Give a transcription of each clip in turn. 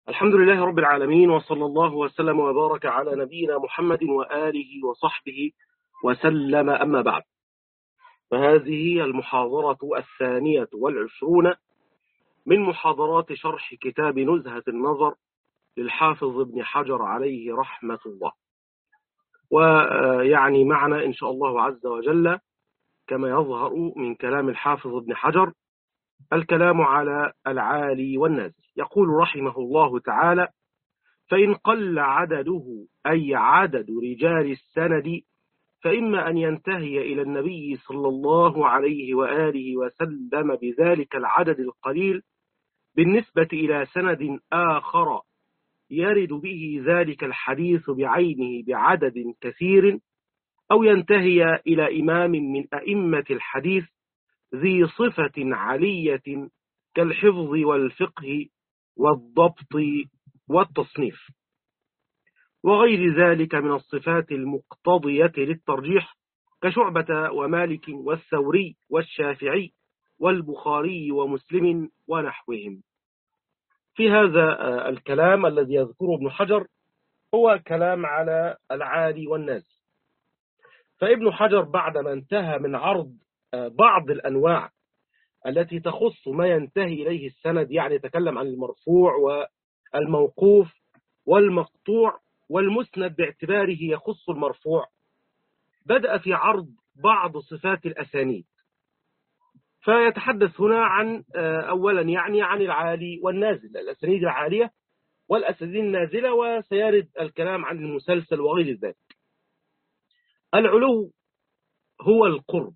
الحمد لله رب العالمين وصلى الله وسلم وبارك على نبينا محمد وآله وصحبه وسلم أما بعد فهذه المحاضرة الثانية والعشرون من محاضرات شرح كتاب نزهة النظر للحافظ ابن حجر عليه رحمة الله ويعني معنا إن شاء الله عز وجل كما يظهر من كلام الحافظ ابن حجر الكلام على العالي والنازل يقول رحمه الله تعالى فإن قل عدده أي عدد رجال السند فإما أن ينتهي إلى النبي صلى الله عليه وآله وسلم بذلك العدد القليل بالنسبة إلى سند آخر يرد به ذلك الحديث بعينه بعدد كثير أو ينتهي إلى إمام من أئمة الحديث ذي صفة علية كالحفظ والفقه والضبط والتصنيف وغير ذلك من الصفات المقتضية للترجيح كشعبة ومالك والثوري والشافعي والبخاري ومسلم ونحوهم في هذا الكلام الذي يذكره ابن حجر هو كلام على العالي والناس فابن حجر بعدما انتهى من عرض بعض الأنواع التي تخص ما ينتهي إليه السند يعني يتكلم عن المرفوع والموقوف والمقطوع والمسند باعتباره يخص المرفوع بدأ في عرض بعض صفات الأسانيد فيتحدث هنا عن أولا يعني عن العالي والنازل الأسانيد العالية والأسانيد النازلة وسيرد الكلام عن المسلسل وغير ذلك العلو هو القرب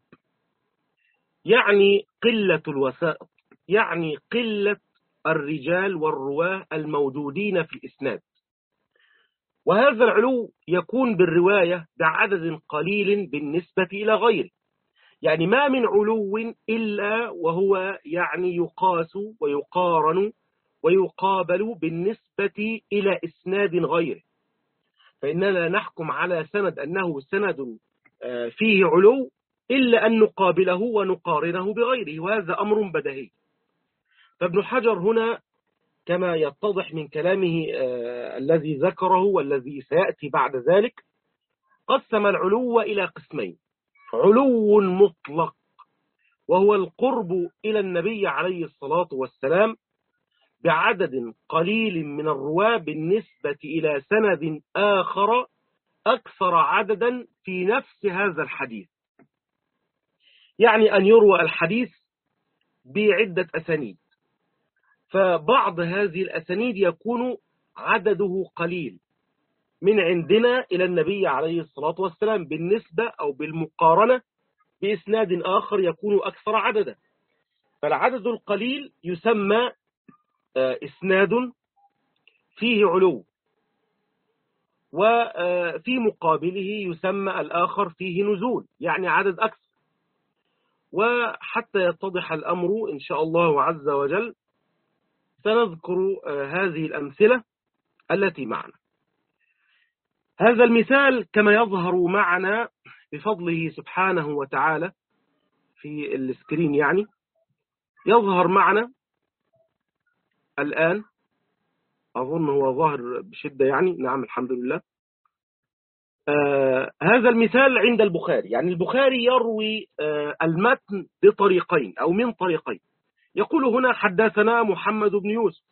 يعني قلة الوسائط يعني قلة الرجال والرواه الموجودين في الإسناد وهذا العلو يكون بالرواية بعدد قليل بالنسبة إلى غيره يعني ما من علو إلا وهو يعني يقاس ويقارن ويقابل بالنسبة إلى إسناد غيره فإننا نحكم على سند أنه سند فيه علو إلا أن نقابله ونقارنه بغيره وهذا أمر بدهي فابن حجر هنا كما يتضح من كلامه الذي ذكره والذي سيأتي بعد ذلك قسم العلو إلى قسمين علو مطلق وهو القرب إلى النبي عليه الصلاة والسلام بعدد قليل من الرواة بالنسبة إلى سند آخر أكثر عددا في نفس هذا الحديث يعني أن يروى الحديث بعدة أسانيد فبعض هذه الأسانيد يكون عدده قليل من عندنا إلى النبي عليه الصلاة والسلام بالنسبة أو بالمقارنة بإسناد آخر يكون أكثر عددا فالعدد القليل يسمى إسناد فيه علو وفي مقابله يسمى الآخر فيه نزول يعني عدد أكثر وحتى يتضح الأمر إن شاء الله عز وجل سنذكر هذه الأمثلة التي معنا هذا المثال كما يظهر معنا بفضله سبحانه وتعالى في السكرين يعني يظهر معنا الآن أظن هو ظاهر بشدة يعني نعم الحمد لله آه هذا المثال عند البخاري يعني البخاري يروي آه المتن بطريقين أو من طريقين يقول هنا حدثنا محمد بن يوسف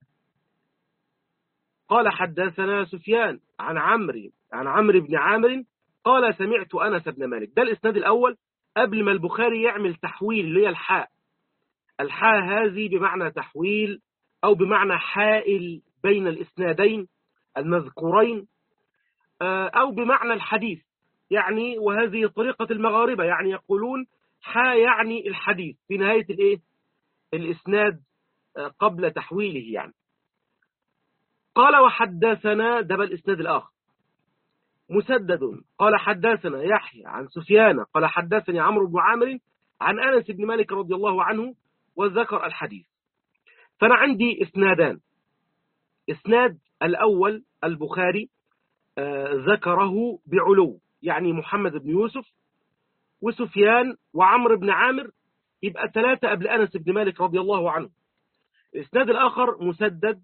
قال حدثنا سفيان عن عمرو عن عمرو بن عامر قال سمعت أنس بن مالك ده الإسناد الأول قبل ما البخاري يعمل تحويل اللي هي الحاء الحاء هذه بمعنى تحويل أو بمعنى حائل بين الإسنادين المذكورين أو بمعنى الحديث يعني وهذه طريقة المغاربة يعني يقولون حا يعني الحديث في نهاية الإيه؟ الإسناد قبل تحويله يعني قال وحدثنا ده الإسناد الآخر مسدد قال حدثنا يحيى عن سفيان قال حدثني عمرو بن عامر عن أنس بن مالك رضي الله عنه وذكر الحديث فأنا عندي إسنادان إسناد الأول البخاري آه ذكره بعلو يعني محمد بن يوسف وسفيان وعمر بن عامر يبقى ثلاثة قبل أنس بن مالك رضي الله عنه الإسناد الآخر مسدد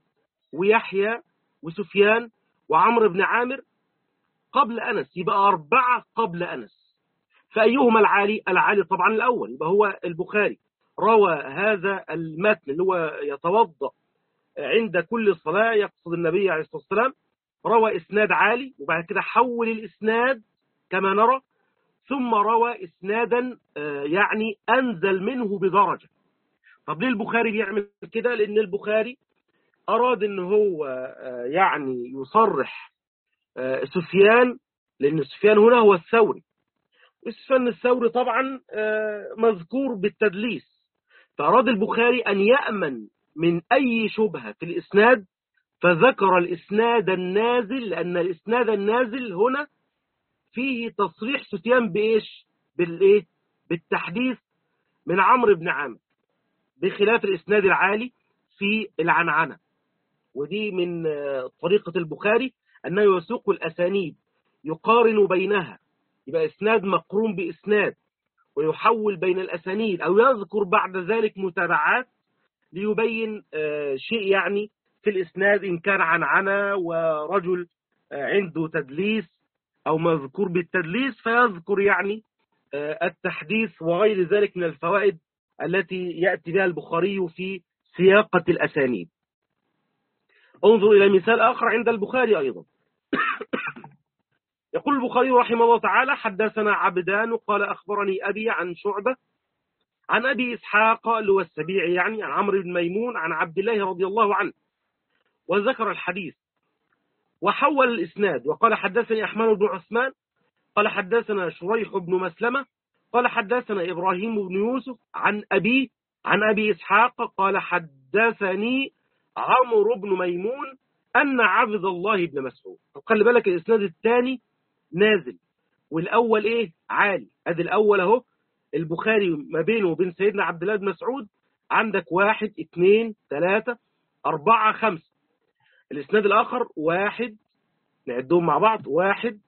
ويحيى وسفيان وعمرو بن عامر قبل أنس يبقى أربعة قبل أنس فأيهما العالي العالي طبعا الأول يبقى هو البخاري روى هذا المتن اللي هو يتوضأ عند كل صلاة يقصد النبي عليه الصلاة والسلام روى إسناد عالي وبعد كده حول الإسناد كما نرى ثم روى إسنادا يعني أنزل منه بدرجة طب ليه البخاري بيعمل كده لأن البخاري أراد أن هو يعني يصرح سفيان لأن سفيان هنا هو الثوري سفيان الثوري طبعا مذكور بالتدليس فأراد البخاري أن يأمن من أي شبهة في الإسناد فذكر الإسناد النازل لأن الإسناد النازل هنا فيه تصريح سفيان بإيش بالإيه بالتحديث من عمرو بن عامر بخلاف الإسناد العالي في العنعنة ودي من طريقة البخاري أنه يسوق الأسانيد يقارن بينها يبقى إسناد مقرون بإسناد ويحول بين الأسانيد أو يذكر بعد ذلك متابعات ليبين شيء يعني في الإسناد إن كان عنعنة ورجل عنده تدليس أو مذكور بالتدليس فيذكر يعني التحديث وغير ذلك من الفوائد التي يأتي بها البخاري في سياقة الأسانيد انظر إلى مثال آخر عند البخاري أيضا يقول البخاري رحمه الله تعالى حدثنا عبدان قال أخبرني أبي عن شعبة عن أبي إسحاق اللي هو السبيعي يعني عن عمرو بن ميمون عن عبد الله رضي الله عنه وذكر الحديث وحول الإسناد وقال حدثني أحمد بن عثمان قال حدثنا شريح بن مسلمة قال حدثنا إبراهيم بن يوسف عن أبي عن أبي إسحاق قال حدثني عمرو بن ميمون أن عبد الله بن مسعود طب خلي بالك الإسناد الثاني نازل والأول إيه عالي أدي الأول أهو البخاري ما بينه وبين سيدنا عبد الله بن مسعود عندك واحد اثنين ثلاثة أربعة خمسة الإسناد الآخر واحد نعدهم مع بعض واحد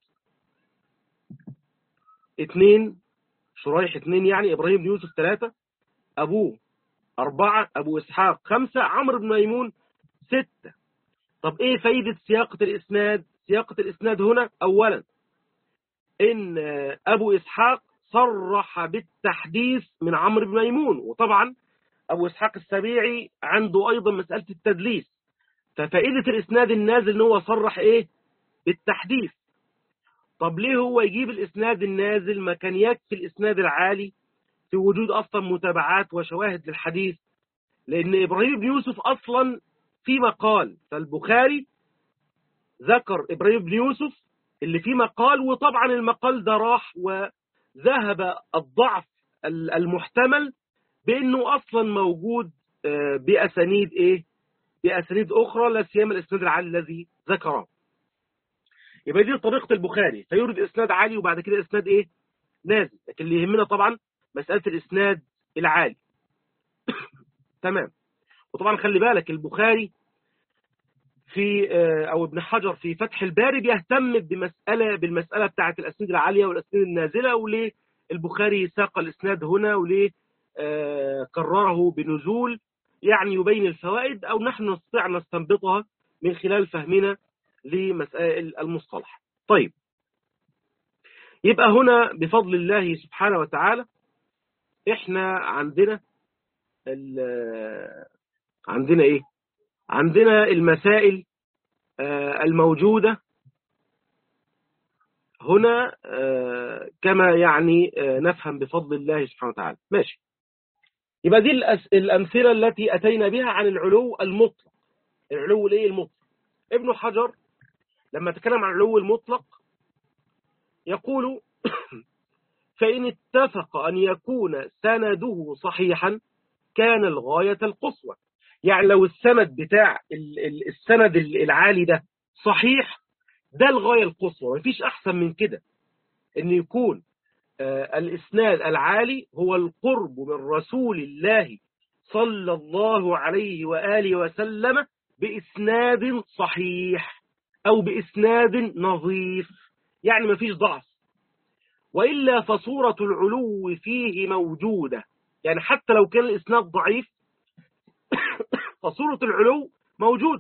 اثنين شريح اثنين يعني إبراهيم بن يوسف ثلاثة أبوه أربعة أبو إسحاق خمسة عمرو بن ميمون ستة طب إيه فايدة سياقة الإسناد سياقة الإسناد هنا أولا إن أبو إسحاق صرح بالتحديث من عمرو بن ميمون وطبعا أبو إسحاق السبيعي عنده أيضا مسألة التدليس ففائدة الإسناد النازل إن هو صرح إيه بالتحديث طب ليه هو يجيب الإسناد النازل ما كان يكفي الإسناد العالي في وجود أصلا متابعات وشواهد للحديث لأن إبراهيم بن يوسف أصلا في مقال فالبخاري ذكر إبراهيم بن يوسف اللي فيه مقال وطبعا المقال ده راح وذهب الضعف المحتمل بأنه أصلا موجود بأسانيد إيه بأسانيد أخرى لا سيما الإسناد العالي الذي ذكره يبقى دي طريقة البخاري فيورد إسناد عالي وبعد كده إسناد إيه نازل لكن اللي يهمنا طبعا مسألة الإسناد العالي تمام وطبعا خلي بالك البخاري في أو ابن حجر في فتح الباري بيهتم بمسألة بالمسألة بتاعة الأسناد العالية والأسناد النازلة وليه البخاري ساق الإسناد هنا وليه كرره بنزول يعني يبين الفوائد أو نحن نستطيع نستنبطها من خلال فهمنا لمسائل المصطلح طيب يبقى هنا بفضل الله سبحانه وتعالى احنا عندنا عندنا ايه عندنا المسائل الموجودة هنا كما يعني نفهم بفضل الله سبحانه وتعالى ماشي يبقى دي الأمثلة التي أتينا بها عن العلو المطلق العلو الايه المطلق ابن حجر لما تكلم عن العلو المطلق يقول فإن اتفق أن يكون سنده صحيحا كان الغاية القصوى يعني لو السند بتاع السند العالي ده صحيح ده الغاية القصوى مفيش أحسن من كده أن يكون الإسناد العالي هو القرب من رسول الله صلى الله عليه وآله وسلم بإسناد صحيح أو بإسناد نظيف يعني مفيش ضعف وإلا فصورة العلو فيه موجودة يعني حتى لو كان الإسناد ضعيف فصورة العلو موجودة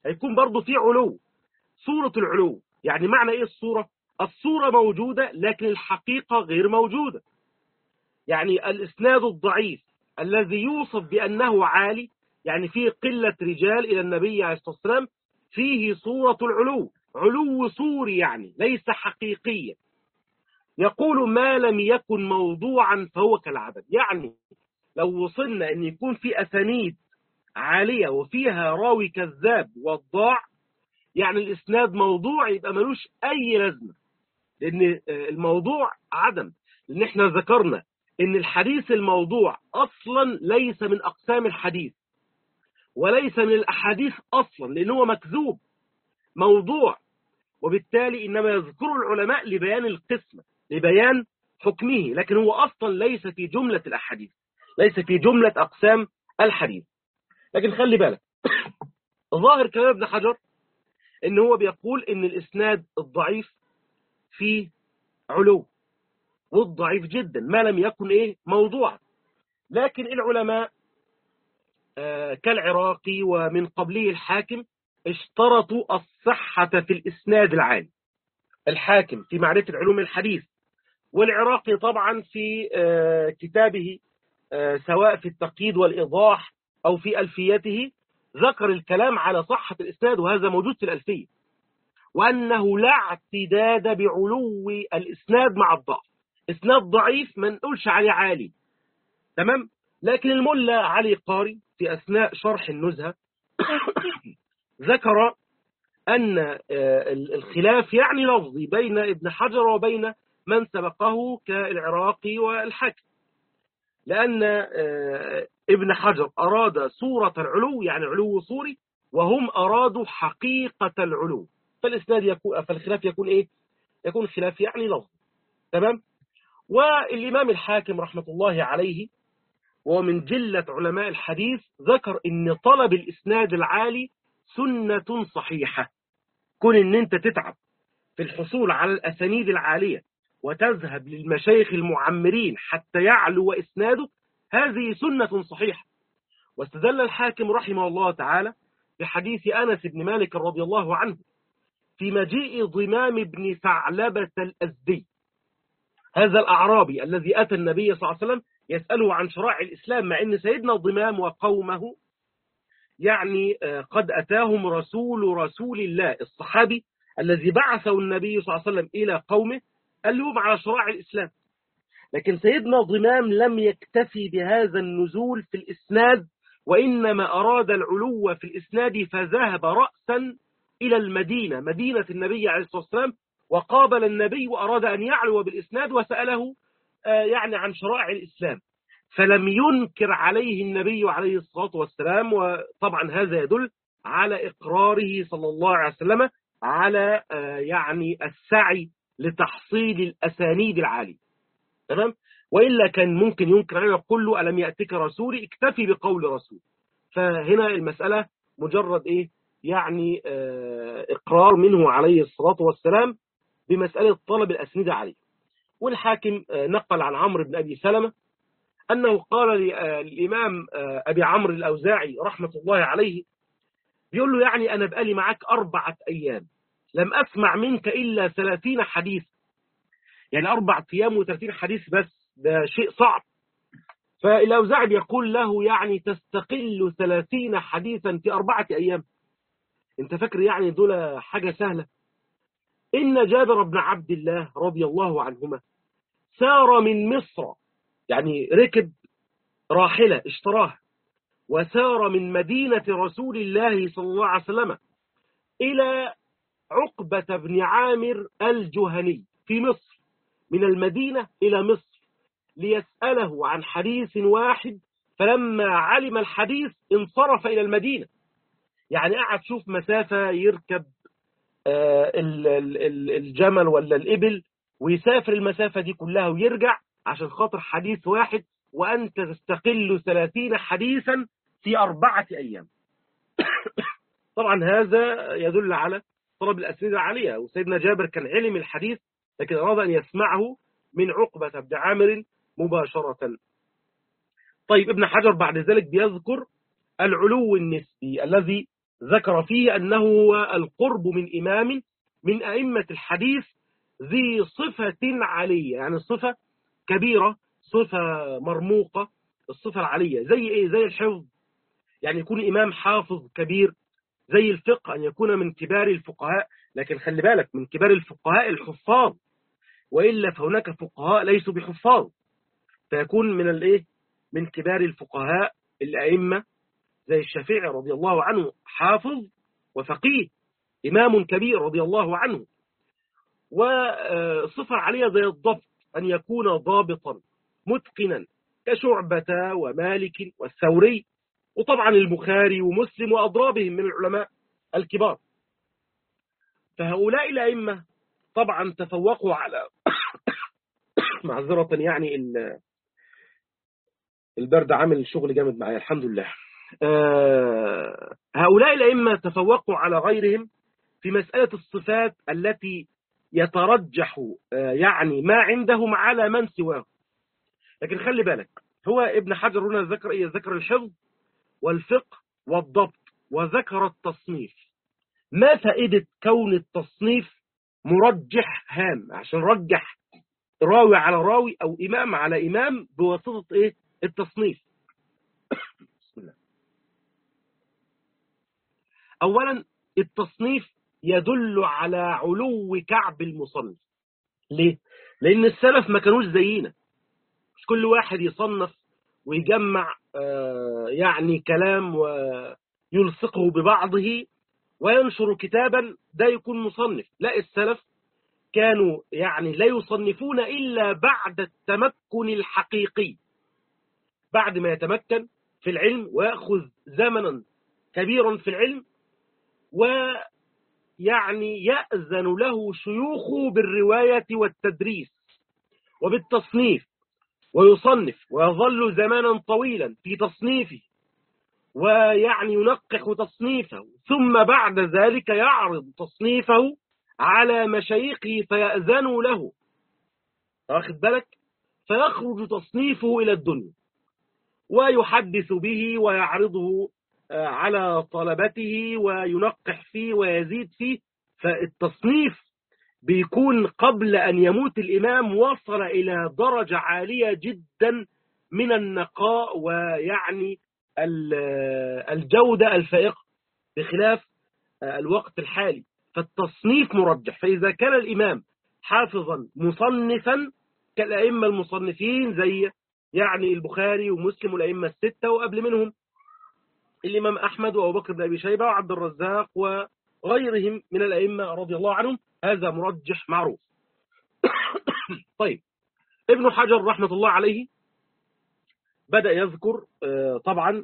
هيكون برضه في علو صورة العلو يعني معنى ايه الصورة الصورة موجودة لكن الحقيقة غير موجودة يعني الإسناد الضعيف الذي يوصف بأنه عالي يعني فيه قلة رجال إلى النبي عليه الصلاة والسلام فيه صورة العلو علو صوري يعني ليس حقيقيا يقول ما لم يكن موضوعا فهو كالعدد يعني لو وصلنا أن يكون في أسانيد عالية وفيها راوي كذاب وضاع يعني الإسناد موضوع يبقى ملوش أي لازمة لأن الموضوع عدم لأن احنا ذكرنا أن الحديث الموضوع أصلا ليس من أقسام الحديث وليس من الأحاديث أصلا لأنه مكذوب موضوع وبالتالي إنما يذكر العلماء لبيان القسمة لبيان حكمه لكن هو أصلا ليس في جملة الأحاديث ليس في جملة أقسام الحديث لكن خلي بالك ظاهر كلام ابن حجر ان هو بيقول ان الاسناد الضعيف فيه علو والضعيف جدا ما لم يكن ايه موضوعا لكن العلماء آه كالعراقي ومن قبله الحاكم اشترطوا الصحة في الاسناد العالي الحاكم في معرفة علوم الحديث والعراقي طبعا في آه كتابه آه سواء في التقييد والإيضاح أو في ألفيته ذكر الكلام على صحة الإسناد وهذا موجود في الألفية وأنه لا اعتداد بعلو الإسناد مع الضعف إسناد ضعيف ما نقولش عليه عالي تمام لكن الملا علي قاري في أثناء شرح النزهة ذكر أن الخلاف يعني لفظي بين ابن حجر وبين من سبقه كالعراقي والحكم لأن ابن حجر أراد صورة العلو يعني علو صوري وهم أرادوا حقيقة العلو فالإسناد يكون فالخلاف يكون إيه؟ يكون خلاف يعني لفظ تمام؟ والإمام الحاكم رحمة الله عليه ومن جلة علماء الحديث ذكر إن طلب الإسناد العالي سنة صحيحة كون إن أنت تتعب في الحصول على الأسانيد العالية وتذهب للمشايخ المعمرين حتى يعلو إسنادك هذه سنة صحيحة واستدل الحاكم رحمه الله تعالى بحديث أنس بن مالك رضي الله عنه في مجيء ضمام بن ثعلبة الأزدي هذا الأعرابي الذي أتى النبي صلى الله عليه وسلم يسأله عن شرائع الإسلام مع أن سيدنا ضمام وقومه يعني قد أتاهم رسول رسول الله الصحابي الذي بعثه النبي صلى الله عليه وسلم إلى قومه قال لهم على شرائع الإسلام لكن سيدنا ضمام لم يكتفي بهذا النزول في الإسناد وإنما أراد العلو في الإسناد فذهب رأسا إلى المدينة مدينة النبي عليه الصلاة والسلام وقابل النبي وأراد أن يعلو بالإسناد وسأله يعني عن شرائع الإسلام فلم ينكر عليه النبي عليه الصلاة والسلام وطبعا هذا يدل على إقراره صلى الله عليه وسلم على يعني السعي لتحصيل الأسانيد العالية تمام وإلا كان ممكن ينكر عليه ويقول له ألم يأتك رسولي اكتفي بقول رسول فهنا المسألة مجرد إيه يعني آه إقرار منه عليه الصلاة والسلام بمسألة طلب الأسنده عليه والحاكم آه نقل عن عمرو بن أبي سلمة أنه قال للإمام آه أبي عمرو الأوزاعي رحمة الله عليه بيقول له يعني أنا بقالي معاك أربعة أيام لم أسمع منك إلا ثلاثين حديث يعني أربع أيام وثلاثين حديث بس ده شيء صعب فالأوزاعي بيقول له يعني تستقل ثلاثين حديثا في أربعة أيام انت فاكر يعني دول حاجة سهلة إن جابر بن عبد الله رضي الله عنهما سار من مصر يعني ركب راحلة اشتراها وسار من مدينة رسول الله صلى الله عليه وسلم إلى عقبة بن عامر الجهني في مصر من المدينة إلى مصر ليسأله عن حديث واحد فلما علم الحديث انصرف إلى المدينة يعني قاعد شوف مسافة يركب الجمل ولا الإبل ويسافر المسافة دي كلها ويرجع عشان خاطر حديث واحد وأنت تستقل ثلاثين حديثا في أربعة أيام طبعا هذا يدل على طلب الأسئلة العالية وسيدنا جابر كان علم الحديث لكن أراد أن يسمعه من عقبة بن عامر مباشرة طيب ابن حجر بعد ذلك بيذكر العلو النسبي الذي ذكر فيه أنه هو القرب من إمام من أئمة الحديث ذي صفة عالية يعني صفة كبيرة صفة مرموقة الصفة العالية زي إيه زي الحفظ يعني يكون إمام حافظ كبير زي الفقه أن يكون من كبار الفقهاء لكن خلي بالك من كبار الفقهاء الحفاظ وإلا فهناك فقهاء ليسوا بحفاظ فيكون من الايه من كبار الفقهاء الأئمة زي الشافعي رضي الله عنه حافظ وفقيه إمام كبير رضي الله عنه وصفة عليه زي الضبط أن يكون ضابطا متقنا كشعبة ومالك والثوري وطبعا البخاري ومسلم وأضرابهم من العلماء الكبار فهؤلاء الأئمة طبعا تفوقوا على معذرة يعني البرد عامل شغل جامد معايا الحمد لله آه، هؤلاء الأئمة تفوقوا على غيرهم في مسألة الصفات التي يترجح آه، يعني ما عندهم على من سواه لكن خلي بالك هو ابن حجر هنا ذكر ايه ذكر الحفظ والفقه والضبط وذكر التصنيف ما فائدة كون التصنيف مرجح هام عشان رجح راوي على راوي او امام على امام بواسطة ايه التصنيف بسم الله اولا التصنيف يدل على علو كعب المصنف ليه لان السلف ما كانوش زينا مش كل واحد يصنف ويجمع آه، يعني كلام ويلصقه ببعضه وينشر كتابا ده يكون مصنف لا السلف كانوا يعني لا يصنفون إلا بعد التمكن الحقيقي بعد ما يتمكن في العلم ويأخذ زمنا كبيرا في العلم ويعني يأذن له شيوخه بالرواية والتدريس وبالتصنيف ويصنف ويظل زمانا طويلا في تصنيفه ويعني ينقح تصنيفه ثم بعد ذلك يعرض تصنيفه على مشايخه فيأذنوا له واخد بالك فيخرج تصنيفه إلى الدنيا ويحدث به ويعرضه آه، على طلبته وينقح فيه ويزيد فيه فالتصنيف بيكون قبل أن يموت الإمام وصل إلى درجة عالية جدا من النقاء ويعني الجودة الفائقة بخلاف آه، الوقت الحالي فالتصنيف مرجح فإذا كان الإمام حافظا مصنفا كالأئمة المصنفين زي يعني البخاري ومسلم والأئمة الستة وقبل منهم الإمام أحمد وأبو بكر بن أبي شيبة وعبد الرزاق وغيرهم من الأئمة رضي الله عنهم هذا مرجح معروف طيب ابن حجر رحمة الله عليه بدأ يذكر آه، طبعا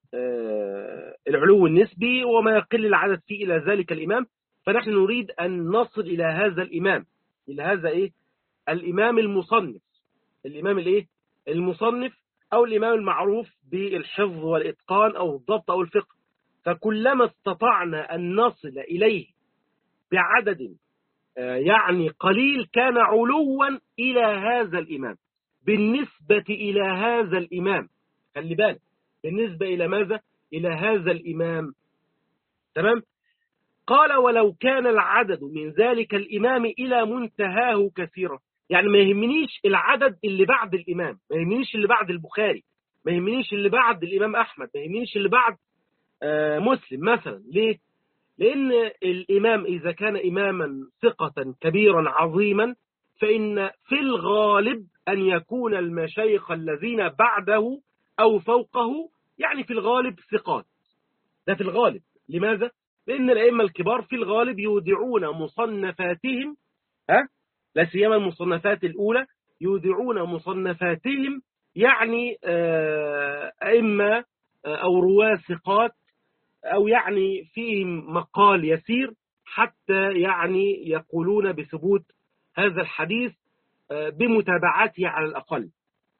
آه، العلو النسبي وما يقل العدد فيه إلى ذلك الإمام فنحن نريد أن نصل إلى هذا الإمام إلى هذا إيه الإمام المصنف الإمام الإيه المصنف أو الإمام المعروف بالحفظ والإتقان أو الضبط أو الفقه فكلما استطعنا أن نصل إليه بعدد آه، يعني قليل كان علوا إلى هذا الإمام بالنسبة إلى هذا الإمام خلي بالك بالنسبة إلى ماذا؟ إلى هذا الإمام تمام؟ قال ولو كان العدد من ذلك الإمام إلى منتهاه كثيرا يعني ما يهمنيش العدد اللي بعد الإمام ما يهمنيش اللي بعد البخاري ما يهمنيش اللي بعد الإمام أحمد ما يهمنيش اللي بعد آه، مسلم مثلا ليه؟ لأن الإمام إذا كان إماما ثقة كبيرا عظيما فإن في الغالب أن يكون المشايخ الذين بعده أو فوقه يعني في الغالب ثقات ده في الغالب لماذا؟ لأن الأئمة الكبار في الغالب يودعون مصنفاتهم ها لا سيما المصنفات الأولى يودعون مصنفاتهم يعني آه، أئمة آه، أو رواة ثقات أو يعني فيهم مقال يسير حتى يعني يقولون بثبوت هذا الحديث آه، بمتابعته على الأقل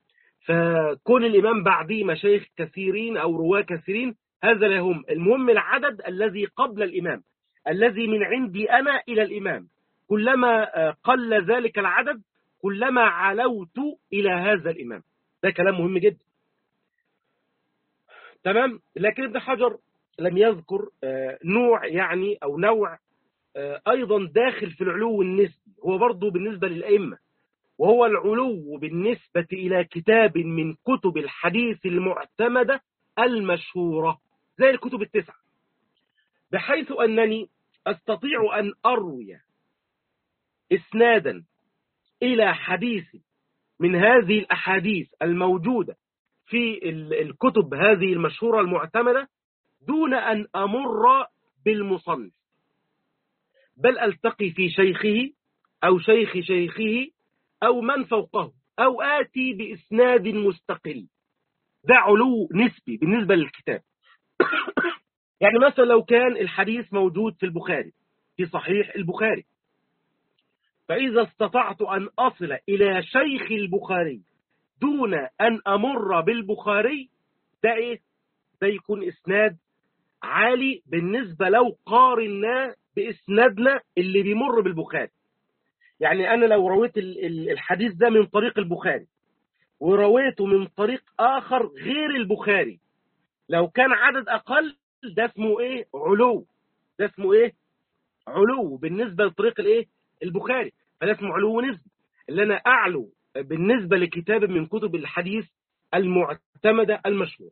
فكون الإمام بعديه مشايخ كثيرين أو رواة كثيرين هذا لا يهم المهم العدد الذي قبل الإمام الذي من عندي أنا إلى الإمام كلما آه، قل ذلك العدد كلما علوت إلى هذا الإمام ده كلام مهم جدا تمام لكن ابن حجر لم يذكر نوع يعني أو نوع أيضا داخل في العلو النسبي هو برضه بالنسبة للأئمة وهو العلو بالنسبة إلى كتاب من كتب الحديث المعتمدة المشهورة زي الكتب التسعة بحيث أنني أستطيع أن أروي إسنادا إلى حديث من هذه الأحاديث الموجودة في الكتب هذه المشهورة المعتمدة دون أن أمر بالمصنف بل ألتقي في شيخه أو شيخ شيخه أو من فوقه أو آتي بإسناد مستقل ده علو نسبي بالنسبة للكتاب يعني مثلا لو كان الحديث موجود في البخاري في صحيح البخاري فإذا استطعت أن أصل إلى شيخ البخاري دون أن أمر بالبخاري ده إيه؟ ده يكون إسناد عالي بالنسبة لو قارنا بإسنادنا اللي بيمر بالبخاري يعني أنا لو رويت الحديث ده من طريق البخاري ورويته من طريق آخر غير البخاري لو كان عدد أقل ده اسمه إيه علو ده اسمه إيه علو بالنسبة لطريق الإيه البخاري فده اسمه علو نسبي اللي أنا أعلو بالنسبة لكتاب من كتب الحديث المعتمدة المشهورة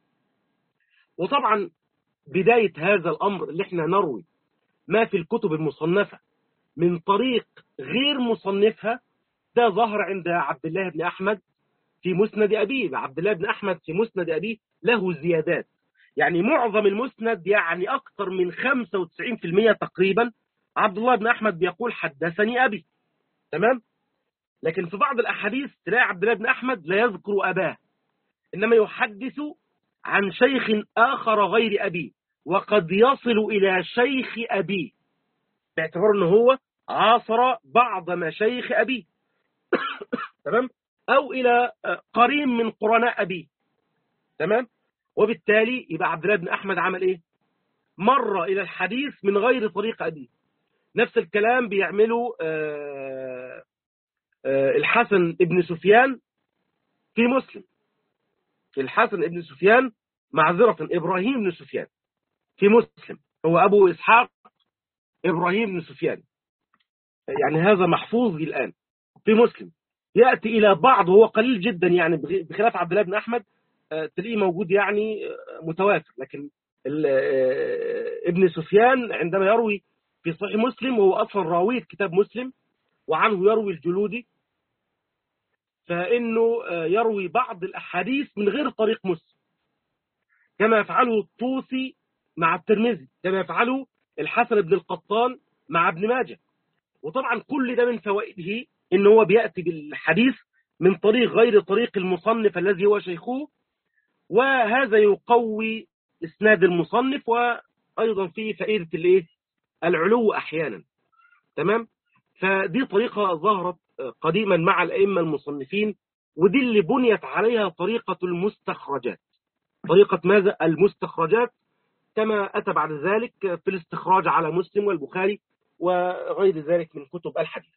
وطبعا بداية هذا الأمر اللي احنا نروي ما في الكتب المصنفة من طريق غير مصنفها ده ظهر عند عبد الله بن أحمد في مسند أبيه عبد الله بن أحمد في مسند أبيه له زيادات يعني معظم المسند يعني أكثر من 95% تقريبا عبد الله بن أحمد بيقول حدثني أبي تمام لكن في بعض الأحاديث تلاقي عبد الله بن أحمد لا يذكر أباه إنما يحدث عن شيخ آخر غير أبيه وقد يصل إلى شيخ أبيه باعتبار أنه هو عاصر بعض مشايخ أبيه تمام أو إلى قرين من قرناء أبيه تمام وبالتالي يبقى عبد الله بن أحمد عمل إيه مر إلى الحديث من غير طريق أبيه نفس الكلام بيعمله آآ آآ الحسن ابن سفيان في مسلم الحسن ابن سفيان معذرة إبراهيم بن سفيان في مسلم هو أبو إسحاق إبراهيم بن سفيان يعني هذا محفوظ الآن في مسلم يأتي إلى بعض وهو قليل جدا يعني بخلاف عبد الله بن أحمد تلاقيه موجود يعني متواتر لكن ابن سفيان عندما يروي في صحيح مسلم وهو أصلا راوية كتاب مسلم وعنه يروي الجلودي فإنه يروي بعض الأحاديث من غير طريق مسلم كما يفعله الطوسي مع الترمذي كما يفعله الحسن بن القطان مع ابن ماجه وطبعا كل ده من فوائده ان هو بيأتي بالحديث من طريق غير طريق المصنف الذي هو شيخه وهذا يقوي اسناد المصنف وايضا فيه فائده الايه العلو احيانا تمام فدي طريقه ظهرت قديما مع الائمه المصنفين ودي اللي بنيت عليها طريقه المستخرجات طريقه ماذا المستخرجات كما اتى بعد ذلك في الاستخراج على مسلم والبخاري وغير ذلك من كتب الحديث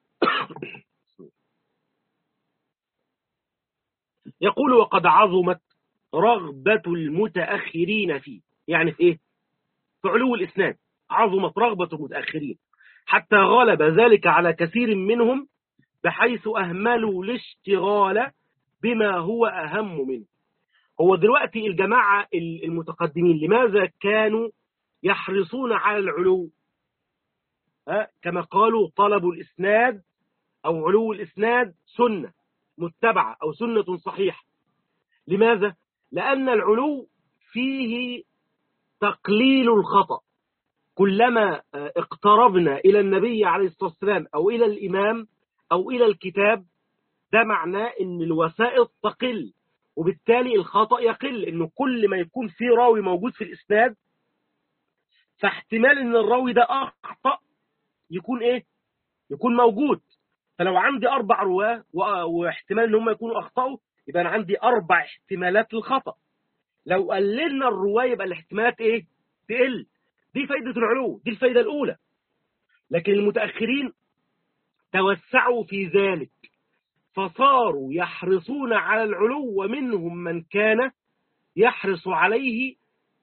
يقول وقد عظمت رغبة المتأخرين فيه يعني في ايه في علو الإسناد عظمت رغبة المتأخرين حتى غلب ذلك على كثير منهم بحيث أهملوا الاشتغال بما هو أهم منه هو دلوقتي الجماعة المتقدمين لماذا كانوا يحرصون على العلو ها كما قالوا طلب الإسناد أو علو الإسناد سنة متبعة أو سنة صحيحة لماذا؟ لأن العلو فيه تقليل الخطأ كلما اقتربنا إلى النبي عليه الصلاة والسلام أو إلى الإمام أو إلى الكتاب ده معناه أن الوسائط تقل وبالتالي الخطأ يقل أنه كل ما يكون في راوي موجود في الإسناد فاحتمال أن الراوي ده أخطأ يكون إيه؟ يكون موجود فلو عندي أربع رواه واحتمال أن هم يكونوا أخطأوا يبقى أنا عندي أربع احتمالات للخطأ لو قللنا الرواه يبقى الاحتمالات إيه؟ تقل دي فايدة العلو دي الفايدة الأولى لكن المتأخرين توسعوا في ذلك فصاروا يحرصون على العلو ومنهم من كان يحرص عليه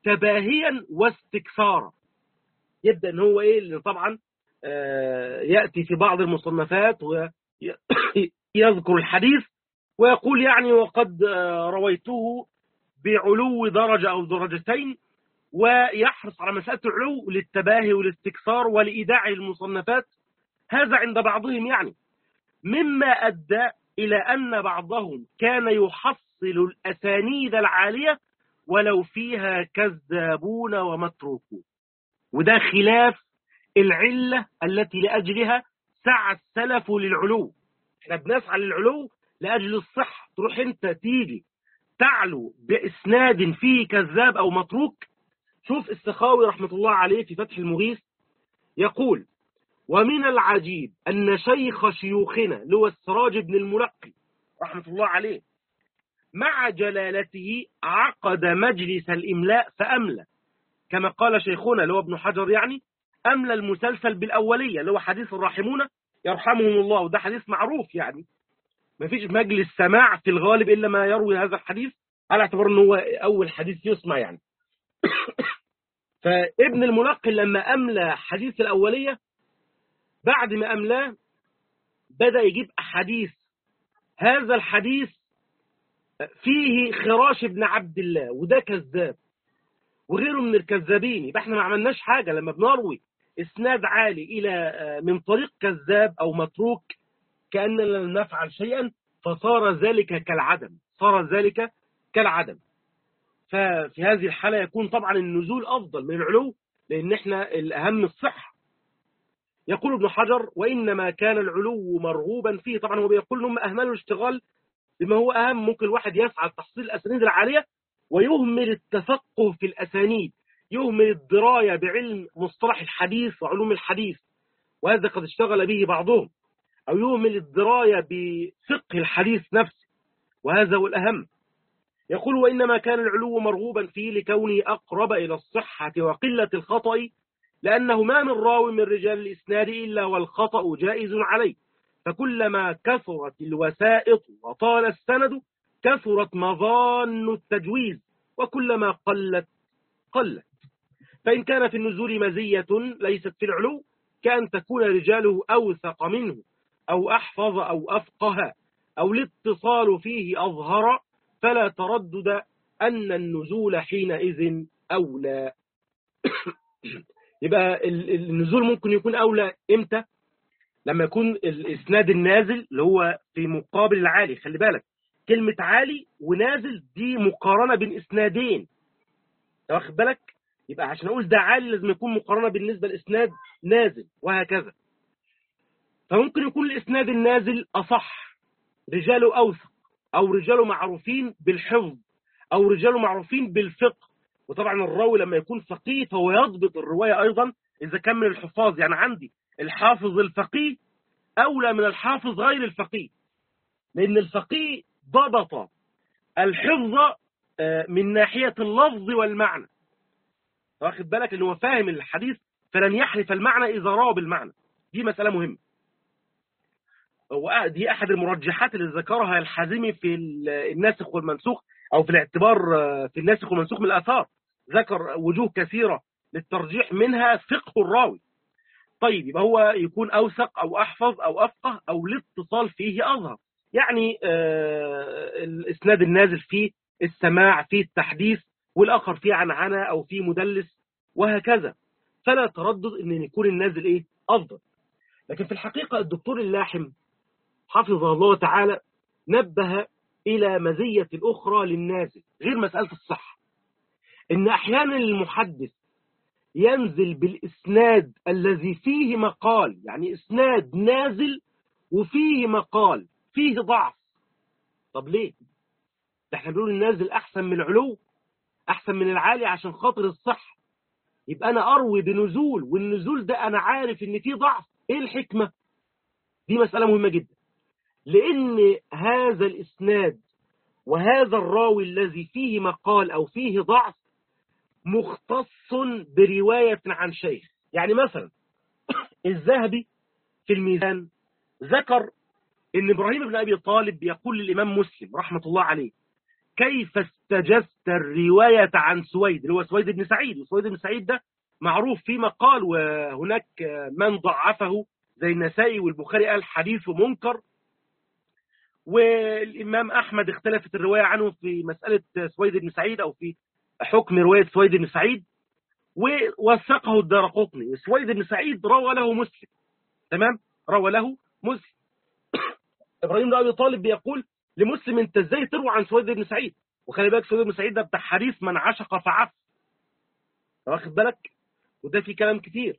تباهيا واستكثارا يبدأ ان هو ايه اللي طبعا آه، يأتي في بعض المصنفات ويذكر الحديث ويقول يعني وقد آه، رويته بعلو درجة أو درجتين ويحرص على مسألة العلو للتباهي والاستكثار والإيداع المصنفات هذا عند بعضهم يعني مما أدى إلى أن بعضهم كان يحصل الأسانيد العالية ولو فيها كذابون ومتروكون وده خلاف العلة التي لأجلها سعى السلف للعلو احنا بنسعى للعلو لأجل الصحة تروح انت تيجي تعلو بإسناد فيه كذاب أو متروك شوف السخاوي رحمة الله عليه في فتح المغيث يقول ومن العجيب أن شيخ شيوخنا اللي هو السراج بن الملقي رحمة الله عليه مع جلالته عقد مجلس الإملاء فأملى كما قال شيخنا اللي هو ابن حجر يعني أملى المسلسل بالأولية اللي هو حديث الراحمون يرحمهم الله وده حديث معروف يعني ما فيش مجلس سماع في الغالب إلا ما يروي هذا الحديث على اعتبار أنه هو أول حديث يسمع يعني فابن الملقن لما أملى حديث الأولية بعد ما أملاه بدأ يجيب أحاديث هذا الحديث فيه خراش ابن عبد الله وده كذاب وغيره من الكذابين يبقى احنا ما عملناش حاجة لما بنروي اسناد عالي الى من طريق كذاب او متروك كأننا لم نفعل شيئا فصار ذلك كالعدم صار ذلك كالعدم ففي هذه الحالة يكون طبعا النزول أفضل من العلو لأن احنا الأهم الصحة يقول ابن حجر وإنما كان العلو مرغوبا فيه طبعا هو بيقول انهم أهملوا الاشتغال بما هو أهم ممكن الواحد يسعى لتحصيل الأسانيد العالية ويهمل التفقه في الأسانيد يهمل الدراية بعلم مصطلح الحديث وعلوم الحديث وهذا قد اشتغل به بعضهم أو يهمل الدراية بفقه الحديث نفسه وهذا هو الأهم يقول وإنما كان العلو مرغوبا فيه لكونه أقرب إلى الصحة وقلة الخطأ لأنه ما من راوي من رجال الإسناد إلا والخطأ جائز عليه فكلما كثرت الوسائط وطال السند كثرت مظان التجويز وكلما قلت قلت فإن كان في النزول مزية ليست في العلو كأن تكون رجاله أوثق منه أو أحفظ أو أفقه أو الاتصال فيه أظهر فلا تردد أن النزول حينئذ أولى يبقى النزول ممكن يكون أولى إمتى لما يكون الإسناد النازل اللي هو في مقابل العالي خلي بالك كلمة عالي ونازل دي مقارنة بين إسنادين واخد بالك يبقى عشان أقول ده عالي لازم يكون مقارنة بالنسبة لإسناد نازل وهكذا فممكن يكون الإسناد النازل أصح رجاله أوثق أو رجاله معروفين بالحفظ أو رجاله معروفين بالفقه وطبعا الراوي لما يكون فقيه فهو يضبط الرواية أيضا إذا كان من الحفاظ يعني عندي الحافظ الفقيه أولى من الحافظ غير الفقيه لأن الفقيه ضبط الحفظ من ناحية اللفظ والمعنى واخد بالك أنه فاهم الحديث فلن يحرف المعنى إذا راى بالمعنى دي مسألة مهمة دي أحد المرجحات اللي ذكرها الحازمي في الناسخ والمنسوخ أو في الاعتبار في الناسخ والمنسوخ من الآثار ذكر وجوه كثيرة للترجيح منها فقه الراوي طيب يبقى هو يكون أوثق أو أحفظ أو أفقه أو الاتصال فيه أظهر يعني آه الإسناد النازل فيه السماع فيه التحديث والآخر فيه عنعنة أو فيه مدلس وهكذا فلا تردد أن يكون النازل إيه أفضل لكن في الحقيقة الدكتور اللاحم حفظه الله تعالى نبه إلى مزية الأخرى للنازل غير مسألة الصحة إن أحيانا المحدث ينزل بالإسناد الذي فيه مقال يعني إسناد نازل وفيه مقال فيه ضعف طب ليه ده احنا بنقول النازل أحسن من العلو أحسن من العالي عشان خاطر الصح يبقى أنا أروي بنزول والنزول ده أنا عارف إن فيه ضعف إيه الحكمة دي مسألة مهمة جدا لأن هذا الإسناد وهذا الراوي الذي فيه مقال أو فيه ضعف مختص برواية عن شيخ يعني مثلا الذهبي في الميزان ذكر ان ابراهيم بن ابي طالب يقول للامام مسلم رحمه الله عليه كيف استجزت الرواية عن سويد اللي هو سويد بن سعيد وسويد بن سعيد ده معروف في مقال وهناك من ضعفه زي النسائي والبخاري قال حديثه منكر والإمام أحمد اختلفت الرواية عنه في مسألة سويد بن سعيد أو في حكم رواية سويد بن سعيد ووثقه الدار قطني سويد بن سعيد روى له مسلم تمام روى له مسلم إبراهيم بن أبي طالب بيقول لمسلم أنت إزاي تروى عن سويد بن سعيد وخلي بالك سويد بن سعيد ده بتاع حديث من عشق فعف واخد بالك وده في كلام كتير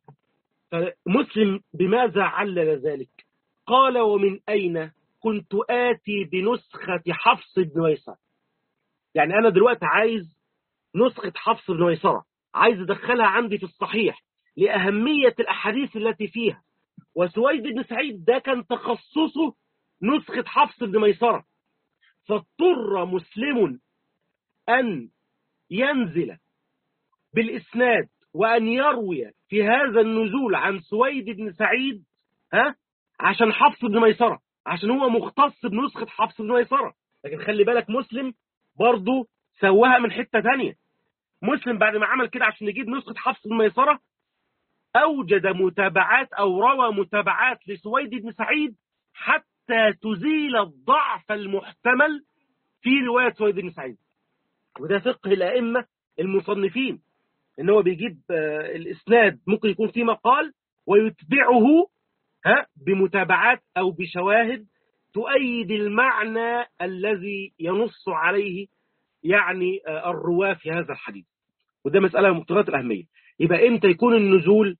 فمسلم بماذا علل ذلك قال ومن أين كنت آتي بنسخة حفص بن ويسر يعني أنا دلوقتي عايز نسخة حفص بن ويسرة عايز أدخلها عندي في الصحيح لأهمية الأحاديث التي فيها وسويد بن سعيد ده كان تخصصه نسخة حفص بن ميسرة فاضطر مسلم أن ينزل بالإسناد وأن يروي في هذا النزول عن سويد بن سعيد ها عشان حفص بن ميسرة عشان هو مختص بنسخة حفص بن ميسرة لكن خلي بالك مسلم برضه سواها من حتة تانية مسلم بعد ما عمل كده عشان يجيب نسخة حفص بن ميسرة أوجد متابعات أو روى متابعات لسويد بن سعيد حتى تزيل الضعف المحتمل في رواية سويد بن سعيد وده فقه الأئمة المصنفين ان هو بيجيب الاسناد ممكن يكون فيه مقال ويتبعه ها بمتابعات او بشواهد تؤيد المعنى الذي ينص عليه يعني الرواه في هذا الحديث وده مسألة مقتضيات الأهمية يبقى امتى يكون النزول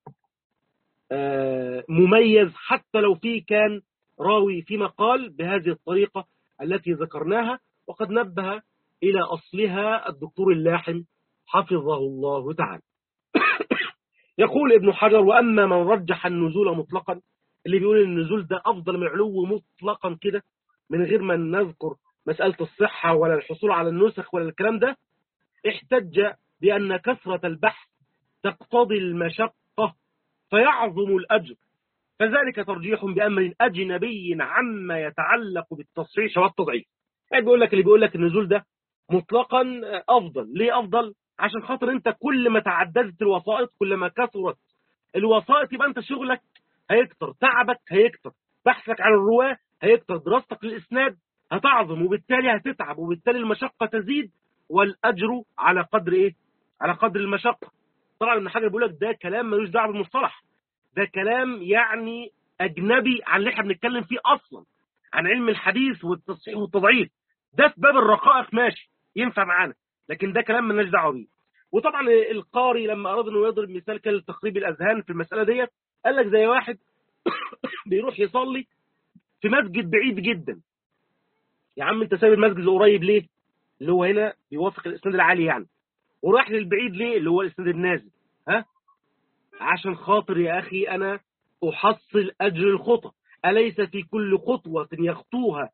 مميز حتى لو فيه كان راوي في مقال بهذه الطريقة التي ذكرناها وقد نبه إلى أصلها الدكتور اللاحم حفظه الله تعالى يقول ابن حجر وأما من رجح النزول مطلقا اللي بيقول النزول ده أفضل من العلو مطلقا كده من غير ما نذكر مسألة الصحة ولا الحصول على النسخ ولا الكلام ده احتج بأن كثرة البحث تقتضي المشقة فيعظم الأجر فذلك ترجيح بأمر أجنبي عما يتعلق بالتصحيح والتضعيف يعني بيقول لك اللي بيقول لك النزول ده مطلقا أفضل ليه أفضل عشان خاطر انت كل ما تعددت الوسائط كل ما كثرت الوسائط يبقى انت شغلك هيكتر تعبك هيكتر بحثك عن الرواه هيكتر دراستك للاسناد هتعظم وبالتالي هتتعب وبالتالي المشقه تزيد والاجر على قدر ايه على قدر المشقه طبعا ابن حجر بيقول لك ده كلام ملوش دعوه بالمصطلح ده كلام يعني اجنبي عن اللي احنا بنتكلم فيه اصلا عن علم الحديث والتصحيح والتضعيف ده في باب الرقائق ماشي ينفع معانا لكن ده كلام مالناش دعوه بيه وطبعا القاري لما اراد انه يضرب مثال كان لتقريب الاذهان في المساله ديت قال لك زي واحد بيروح يصلي في مسجد بعيد جدا يا عم انت سايب المسجد القريب ليه اللي هو هنا بيوافق الاسناد العالي يعني وراح للبعيد ليه اللي هو الاسناد النازل ها عشان خاطر يا اخي انا احصل اجر الخطى اليس في كل خطوه يخطوها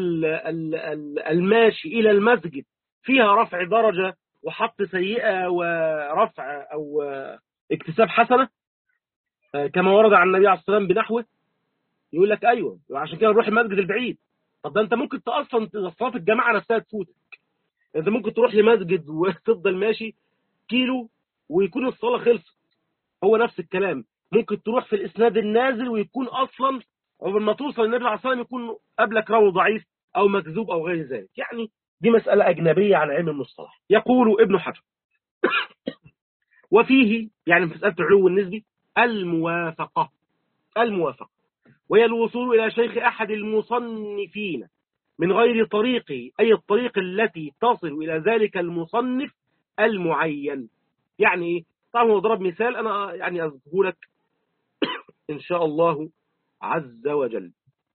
الماشي الى المسجد فيها رفع درجة وحط سيئة ورفع أو اكتساب حسنة كما ورد عن النبي عليه الصلاة والسلام بنحوه يقول لك أيوة وعشان كده نروح المسجد البعيد طب ده أنت ممكن أصلا صلاة الجماعة نفسها تفوتك أنت ممكن تروح لمسجد وتفضل ماشي كيلو ويكون الصلاة خلصت هو نفس الكلام ممكن تروح في الإسناد النازل ويكون أصلا قبل ما توصل للنبي عليه الصلاة والسلام يكون قبلك راوي ضعيف أو مكذوب أو غير ذلك يعني دي مسألة أجنبية عن علم المصطلح يقول ابن حجر وفيه يعني في مسألة العلو النسبي الموافقة الموافقة وهي الوصول إلى شيخ أحد المصنفين من غير طريقه أي الطريق التي تصل إلى ذلك المصنف المعين يعني إيه؟ طبعا هو ضرب مثال أنا يعني أذكره لك إن شاء الله عز وجل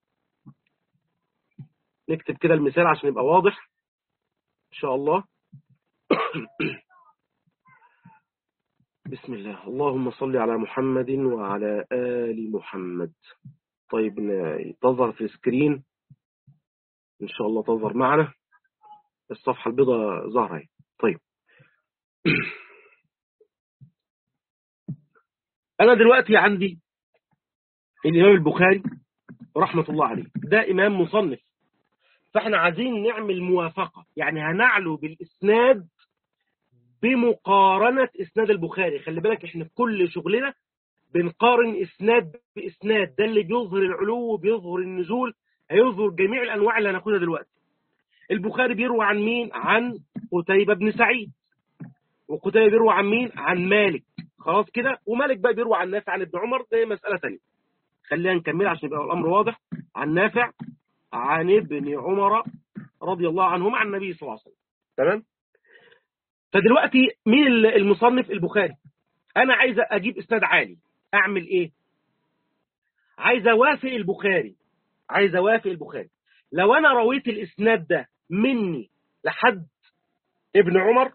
نكتب كده المثال عشان يبقى واضح إن شاء الله بسم الله اللهم صل على محمد وعلى آل محمد طيب تظهر في السكرين إن شاء الله تظهر معنا الصفحة البيضاء ظهر طيب أنا دلوقتي عندي الإمام البخاري رحمة الله عليه ده إمام مصنف فاحنا عايزين نعمل موافقة يعني هنعلو بالإسناد بمقارنة إسناد البخاري خلي بالك احنا في كل شغلنا بنقارن إسناد بإسناد ده اللي بيظهر العلو بيظهر النزول هيظهر جميع الأنواع اللي هناخدها دلوقتي البخاري بيروي عن مين عن قتيبة بن سعيد وقتيبة بيروي عن مين عن مالك خلاص كده ومالك بقى بيروي عن نافع عن ابن عمر ده مسألة ثانيه خلينا نكمل عشان يبقى الأمر واضح عن نافع عن ابن عمر رضي الله عنهما عن النبي صلى الله عليه وسلم تمام فدلوقتي مين المصنف البخاري انا عايز اجيب اسناد عالي اعمل ايه عايز اوافق البخاري عايز اوافق البخاري لو انا رويت الاسناد ده مني لحد ابن عمر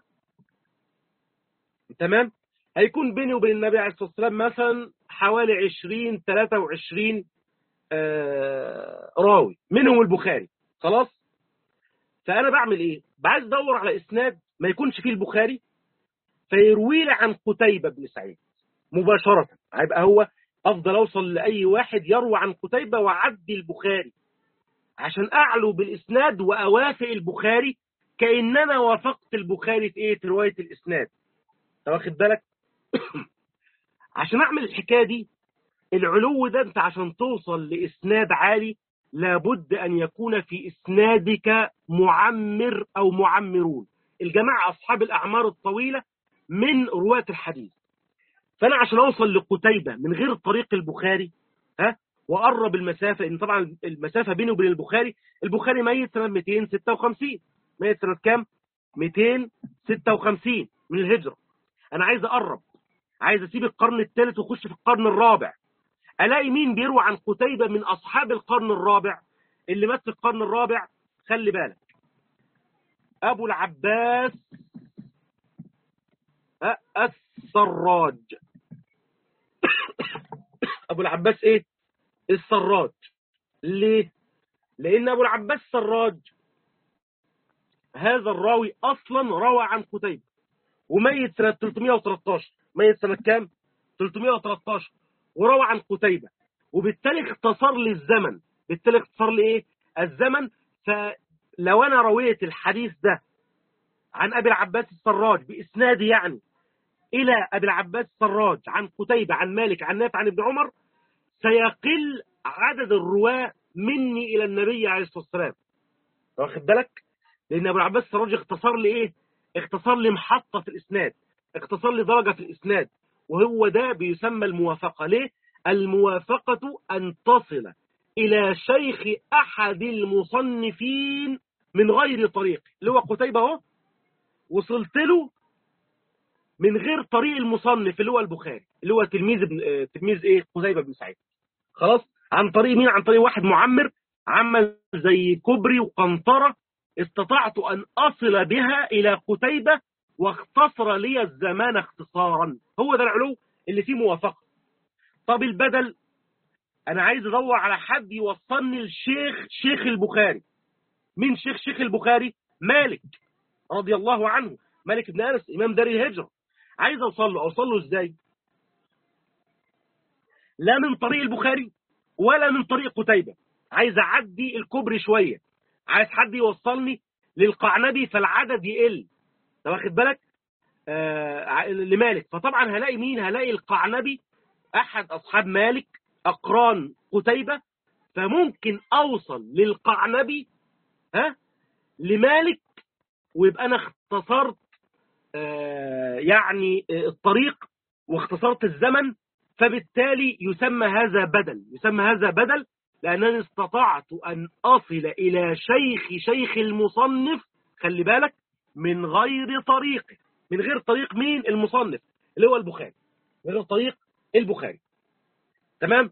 تمام هيكون بيني وبين النبي عليه الصلاه والسلام مثلا حوالي 20 23 آه راوي منهم البخاري خلاص فانا بعمل ايه عايز ادور على اسناد ما يكونش فيه البخاري فيروي لي عن قتيبة بن سعيد مباشرة هيبقى هو أفضل أوصل لأي واحد يروي عن قتيبة وعدي البخاري عشان أعلو بالإسناد وأوافق البخاري كأننا وافقت البخاري في إيه في رواية الإسناد واخد بالك عشان أعمل الحكاية دي العلو ده أنت عشان توصل لإسناد عالي لابد أن يكون في إسنادك معمر أو معمرون الجماعة أصحاب الأعمار الطويلة من رواة الحديث فأنا عشان أوصل لقتيبة من غير طريق البخاري ها وأقرب المسافة إن طبعا المسافة بيني وبين البخاري البخاري ميت سنة 256 ميت سنة كام 256 من الهجرة أنا عايز أقرب عايز أسيب القرن الثالث وأخش في القرن الرابع ألاقي مين بيروي عن قتيبة من أصحاب القرن الرابع اللي مات في القرن الرابع خلي بالك أبو العباس السراج أبو العباس إيه السراج ليه لأن أبو العباس السراج هذا الراوي أصلا روى عن قتيبة وميت سنة 313 ميت سنة كام 313 وروى عن قتيبة وبالتالي اختصر لي الزمن بالتالي اختصر لي ايه الزمن فلو انا رويت الحديث ده عن ابي العباس السراج باسنادي يعني الى ابي العباس السراج عن قتيبة عن مالك عن نافع عن ابن عمر سيقل عدد الرواه مني الى النبي عليه الصلاه والسلام واخد بالك لان ابو العباس السراج اختصر لي ايه اختصر لي محطه في الاسناد اختصر لي درجه في الاسناد وهو ده بيسمى الموافقة ليه؟ الموافقة أن تصل إلى شيخ أحد المصنفين من غير طريق اللي هو قتيبة اهو وصلت له من غير طريق المصنف اللي هو البخاري اللي هو تلميذ ابن تلميذ ايه قتيبة بن سعيد خلاص عن طريق مين عن طريق واحد معمر عمل زي كوبري وقنطرة استطعت أن أصل بها إلى قتيبة واختصر لي الزمان اختصارا هو ده العلو اللي فيه موافقة طب البدل انا عايز ادور على حد يوصلني للشيخ شيخ البخاري مين شيخ شيخ البخاري مالك رضي الله عنه مالك بن انس امام دار الهجره عايز اوصل له اوصل له ازاي لا من طريق البخاري ولا من طريق قتيبة عايز اعدي الكوبري شويه عايز حد يوصلني للقعنبي فالعدد يقل انت واخد بالك آه لمالك فطبعا هلاقي مين هلاقي القعنبي احد اصحاب مالك اقران قتيبة فممكن اوصل للقعنبي ها لمالك ويبقى انا اختصرت آه يعني الطريق واختصرت الزمن فبالتالي يسمى هذا بدل يسمى هذا بدل لأنني استطعت أن أصل إلى شيخ شيخ المصنف خلي بالك من غير طريقه من غير طريق مين المصنف اللي هو البخاري من غير طريق البخاري تمام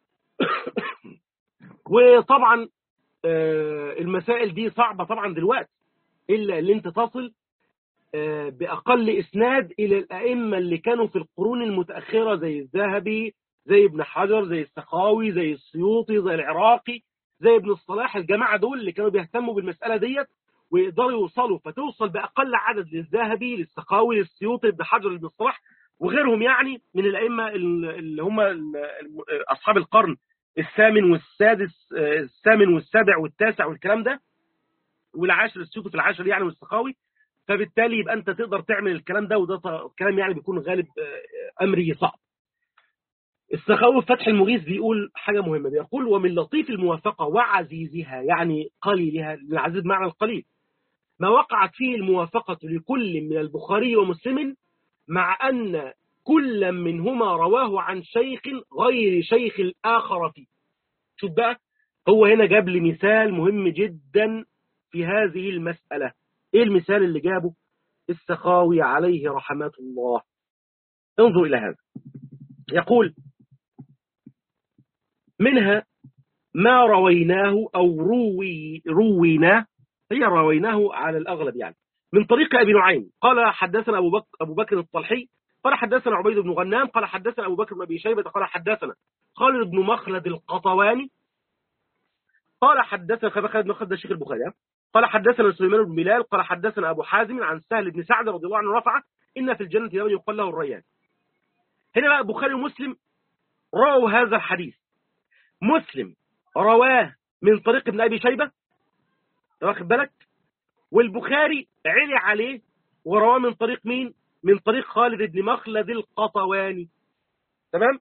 وطبعا المسائل دي صعبة طبعا دلوقتي إلا اللي انت تصل بأقل إسناد إلى الأئمة اللي كانوا في القرون المتأخرة زي الذهبي زي ابن حجر زي السخاوي زي السيوطي زي العراقي زي ابن الصلاح الجماعة دول اللي كانوا بيهتموا بالمسألة ديت ويقدروا يوصلوا فتوصل بأقل عدد للذهبي للسخاوي للسيوطي ابن حجر ابن الصلاح وغيرهم يعني من الأئمة اللي هم أصحاب القرن الثامن والسادس الثامن والسابع والتاسع والكلام ده والعاشر السيوطي في العاشر يعني والسخاوي فبالتالي يبقى انت تقدر تعمل الكلام ده وده كلام يعني بيكون غالب امري صعب السخاوي في فتح المغيث بيقول حاجة مهمة بيقول ومن لطيف الموافقة وعزيزها يعني قليلها العزيز معنى القليل ما وقعت فيه الموافقة لكل من البخاري ومسلم مع أن كل منهما رواه عن شيخ غير شيخ الآخر فيه شوف بقى هو هنا جاب لي مثال مهم جدا في هذه المسألة ايه المثال اللي جابه السخاوي عليه رحمة الله انظر إلى هذا يقول منها ما رويناه أو روي رويناه هي رويناه على الأغلب يعني من طريق أبي نعيم قال حدثنا أبو بكر, أبو بكر الطلحي قال حدثنا عبيد بن غنام قال حدثنا أبو بكر بن أبي شيبة قال حدثنا خالد بن مخلد القطواني قال حدثنا خالد بن مخلد الشيخ البخاري قال حدثنا سليمان بن بلال قال حدثنا أبو حازم عن سهل بن سعد رضي الله عنه رفع إن في الجنة يوم يقال له الريان هنا بقى البخاري ومسلم رووا هذا الحديث مسلم رواه من طريق ابن أبي شيبة واخد بالك والبخاري علي عليه ورواه من طريق مين من طريق خالد بن مخلد القطواني تمام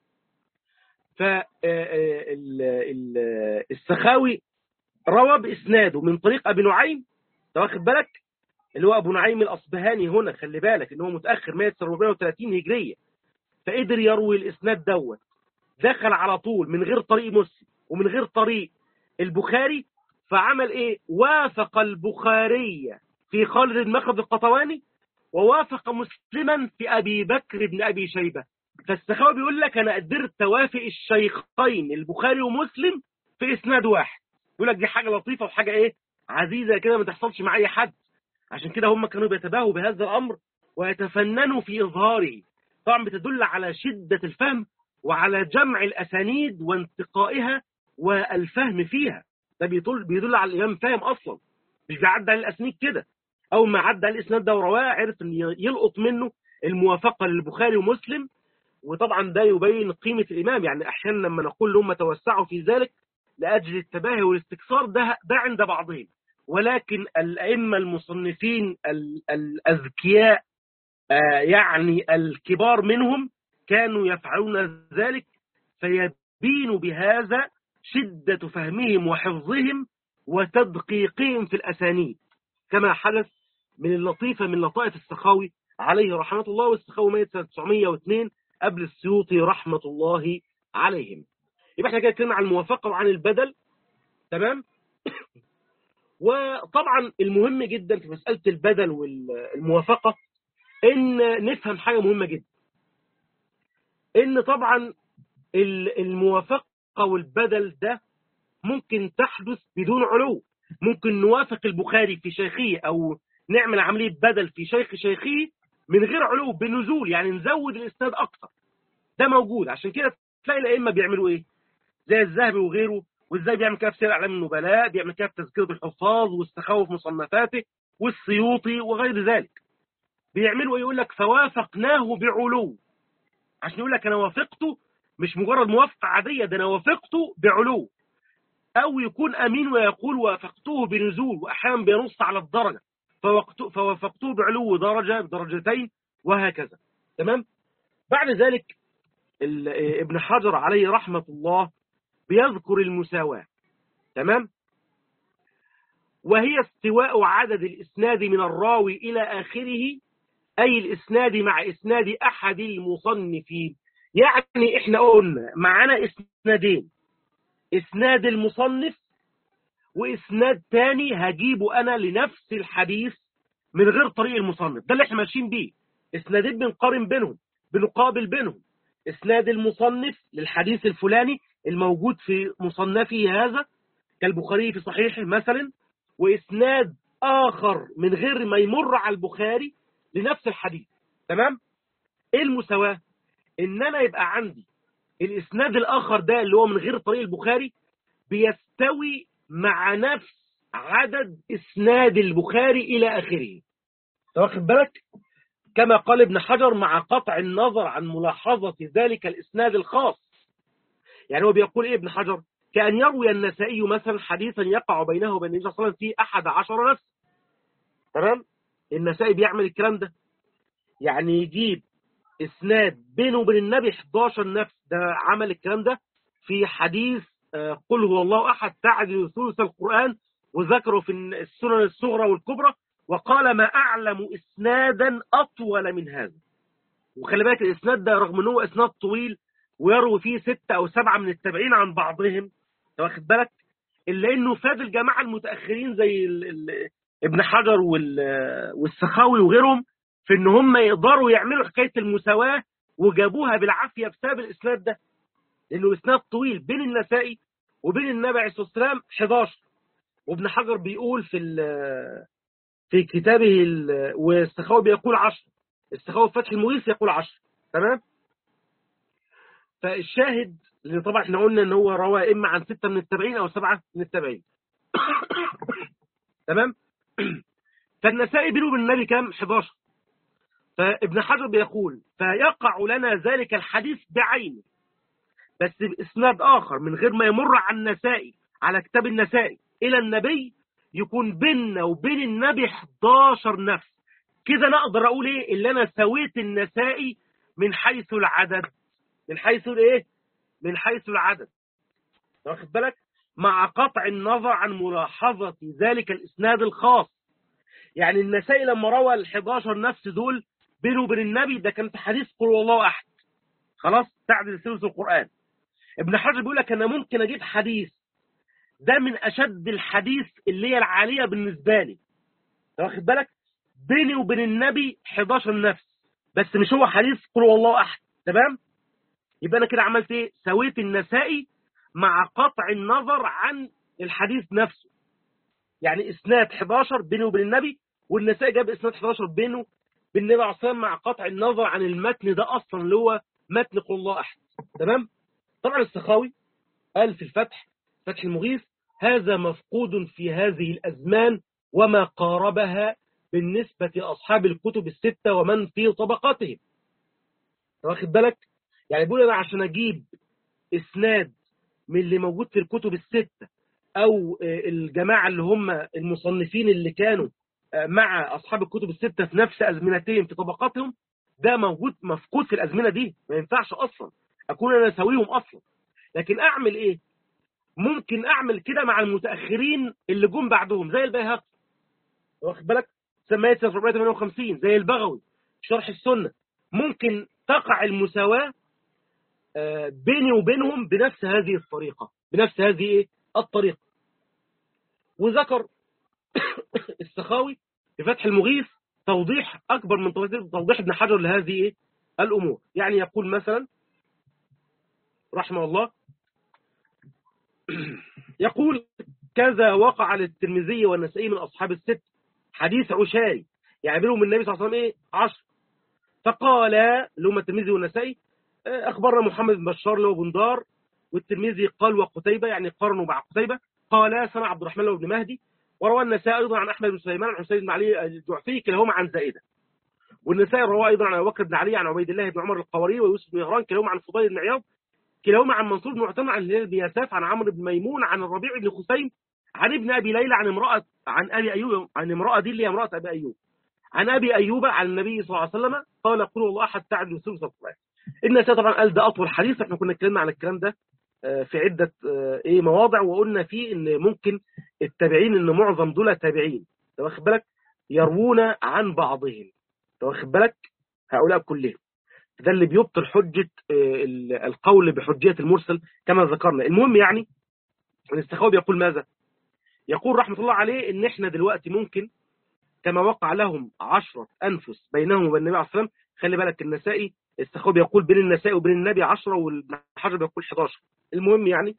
فالسخاوي روى بإسناده من طريق أبي نعيم واخد بالك اللي هو أبو نعيم الأصبهاني هنا خلي بالك إن هو متأخر 1430 هجرية فقدر يروي الإسناد دوت دخل على طول من غير طريق مسلم ومن غير طريق البخاري فعمل ايه وافق البخاري في خالد بن مخلد القطواني ووافق مسلما في ابي بكر بن ابي شيبه فالسخاوي بيقول لك انا قدرت اوافق الشيخين البخاري ومسلم في اسناد واحد يقول لك دي حاجه لطيفه وحاجه ايه عزيزه كده ما تحصلش مع اي حد عشان كده هم كانوا بيتباهوا بهذا الامر ويتفننوا في اظهاره طبعا بتدل على شده الفهم وعلى جمع الاسانيد وانتقائها والفهم فيها ده بيدل بيدل على الامام فاهم اصلا مش بيعدي على الاسانيد كده اول ما عدى على الاسناد ده ورواه عرف ان يلقط منه الموافقه للبخاري ومسلم وطبعا ده يبين قيمه الامام يعني احيانا لما نقول لهم توسعوا في ذلك لاجل التباهي والاستكثار ده ده عند بعضهم ولكن الائمه المصنفين الاذكياء آه يعني الكبار منهم كانوا يفعلون ذلك فيبين بهذا شدة فهمهم وحفظهم وتدقيقهم في الأسانيد كما حدث من اللطيفة من لطائف السخاوي عليه رحمة الله والسخاوي ميت سنة 902 قبل السيوطي رحمة الله عليهم يبقى احنا كده اتكلمنا عن الموافقة وعن البدل تمام وطبعا المهم جدا في مسألة البدل والموافقة ان نفهم حاجة مهمة جدا ان طبعا الموافقة والبدل ده ممكن تحدث بدون علو ممكن نوافق البخاري في شيخيه او نعمل عملية بدل في شيخ شيخيه من غير علو بنزول يعني نزود الاسناد اكتر ده موجود عشان كده تلاقي الائمه بيعملوا ايه زي الذهبي وغيره وازاي بيعمل كده في سير اعلام النبلاء بيعمل كده في تذكره الحفاظ والسخاوه في مصنفاته والسيوطي وغير ذلك بيعملوا ايه يقول لك فوافقناه بعلو عشان يقول لك انا وافقته مش مجرد موافقه عاديه ده انا وافقته بعلو او يكون امين ويقول وافقته بنزول واحيانا بينص على الدرجه فوافقته بعلو درجه بدرجتين وهكذا تمام بعد ذلك ابن حجر عليه رحمه الله بيذكر المساواه تمام وهي استواء عدد الاسناد من الراوي الى اخره اي الاسناد مع اسناد احد المصنفين يعني احنا قلنا معانا اسنادين اسناد المصنف واسناد تاني هجيبه انا لنفس الحديث من غير طريق المصنف ده اللي احنا ماشيين بيه اسنادين بنقارن بينهم بنقابل بينهم اسناد المصنف للحديث الفلاني الموجود في مصنفه هذا كالبخاري في صحيحه مثلا واسناد اخر من غير ما يمر على البخاري لنفس الحديث تمام ايه المساواه ان انا يبقى عندي الاسناد الاخر ده اللي هو من غير طريق البخاري بيستوي مع نفس عدد اسناد البخاري الى اخره واخد بالك كما قال ابن حجر مع قطع النظر عن ملاحظة ذلك الاسناد الخاص يعني هو بيقول ايه ابن حجر كأن يروي النسائي مثلا حديثا يقع بينه وبين النبي صلى الله عليه وسلم في أحد عشر نفس تمام النسائي بيعمل الكلام ده يعني يجيب اسناد بينه وبين النبي 11 نفس ده عمل الكلام ده في حديث آه، قل هو الله احد تعدل ثلث القران وذكره في السنن الصغرى والكبرى وقال ما اعلم اسنادا اطول من هذا وخلي بالك الاسناد ده رغم ان هو اسناد طويل ويروي فيه ستة او سبعة من التابعين عن بعضهم أنت واخد بالك الا انه فاد الجماعه المتاخرين زي ال ال ابن حجر وال- والسخاوي وغيرهم في ان هم يقدروا يعملوا حكايه المساواه وجابوها بالعافيه بسبب الاسناد ده لانه اسناد طويل بين النسائي وبين النبي عليه الصلاه والسلام 11 وابن حجر بيقول في ال- في كتابه ال- والسخاوي بيقول 10 السخاوي في فتح المغيث يقول 10 تمام فالشاهد لان طبعا احنا قلنا ان هو روى اما عن سته من التابعين او سبعه من التابعين تمام فالنسائي بينه وبين النبي كام 11 فابن حجر بيقول فيقع لنا ذلك الحديث بعينه بس باسناد اخر من غير ما يمر عن النسائي على كتاب النسائي الى النبي يكون بيننا وبين النبي 11 نفس كده انا اقدر اقول ايه اللي انا سويت النسائي من حيث العدد من حيث الايه من حيث العدد واخد بالك مع قطع النظر عن ملاحظة ذلك الاسناد الخاص يعني النسائي لما روى ال 11 نفس دول بينه وبين النبي ده كان في حديث قل والله احد خلاص تعدل ثلث القران ابن حجر بيقول لك انا ممكن اجيب حديث ده من اشد الحديث اللي هي العاليه بالنسبه لي أنت واخد بالك بيني وبين النبي 11 نفس بس مش هو حديث قل والله احد تمام يبقى انا كده عملت ايه سويت النسائي مع قطع النظر عن الحديث نفسه يعني اسناد 11 بينه وبين النبي والنسائي جاب اسناد 11 بينه بالنبي عليه الصلاه والسلام مع قطع النظر عن المتن ده اصلا اللي هو متن قل الله احد تمام طبعا السخاوي قال في الفتح فتح المغيث هذا مفقود في هذه الازمان وما قاربها بالنسبه لاصحاب الكتب السته ومن في طبقاتهم واخد بالك يعني بيقول انا عشان اجيب اسناد من اللي موجود في الكتب السته او الجماعه اللي هم المصنفين اللي كانوا مع اصحاب الكتب السته في نفس ازمنتهم في طبقاتهم ده موجود مفقود في الازمنه دي ما ينفعش اصلا اكون انا اسويهم اصلا لكن اعمل ايه ممكن اعمل كده مع المتاخرين اللي جم بعدهم زي البيهقي واخد بالك سميت 458 زي البغوي شرح السنه ممكن تقع المساواه بيني وبينهم بنفس هذه الطريقه بنفس هذه ايه الطريقه وذكر السخاوي في فتح المغيث توضيح أكبر من توضيح ابن حجر لهذه إيه؟ الأمور يعني يقول مثلا رحمه الله يقول كذا وقع للترمذي والنسائي من أصحاب الست حديث عشاري يعني بينهم النبي صلى الله عليه وسلم إيه عشر فقال لهم الترمذي والنسائي أخبرنا محمد بن بشار له بندار والترمذي قال وقتيبة يعني قارنوا مع قتيبة قال سمع عبد الرحمن له بن مهدي وروى النسائي ايضا عن احمد بن سليمان عن حسين بن علي الجعفي كلاهما عن زائده والنسائي روى ايضا عن ابو بكر بن علي عن عبيد الله بن عمر القوري ويوسف بن مهران كلاهما عن فضيل بن عياض كلاهما عن منصور بن معتمر عن هلال بن ياساف عن عمرو بن ميمون عن الربيع بن خثيم عن ابن ابي ليلى عن امراه عن ابي ايوب عن امراه دي اللي هي امراه ابي ايوب عن ابي ايوب عن النبي صلى الله عليه وسلم قال قل الله احد تعدل ثلث القران النسائي طبعا قال ده اطول حديث احنا كنا اتكلمنا عن الكلام ده في عدة ايه مواضع وقلنا فيه ان ممكن التابعين ان معظم دول تابعين واخد بالك يروون عن بعضهم واخد بالك هؤلاء كلهم ده اللي بيبطل حجة القول بحجية المرسل كما ذكرنا المهم يعني الاستخاوي بيقول ماذا يقول رحمة الله عليه ان احنا دلوقتي ممكن كما وقع لهم عشرة أنفس بينهم وبين النبي عليه الصلاة والسلام خلي بالك النسائي السخاوي بيقول بين النسائي وبين النبي 10 وابن حجر بيقول 11 المهم يعني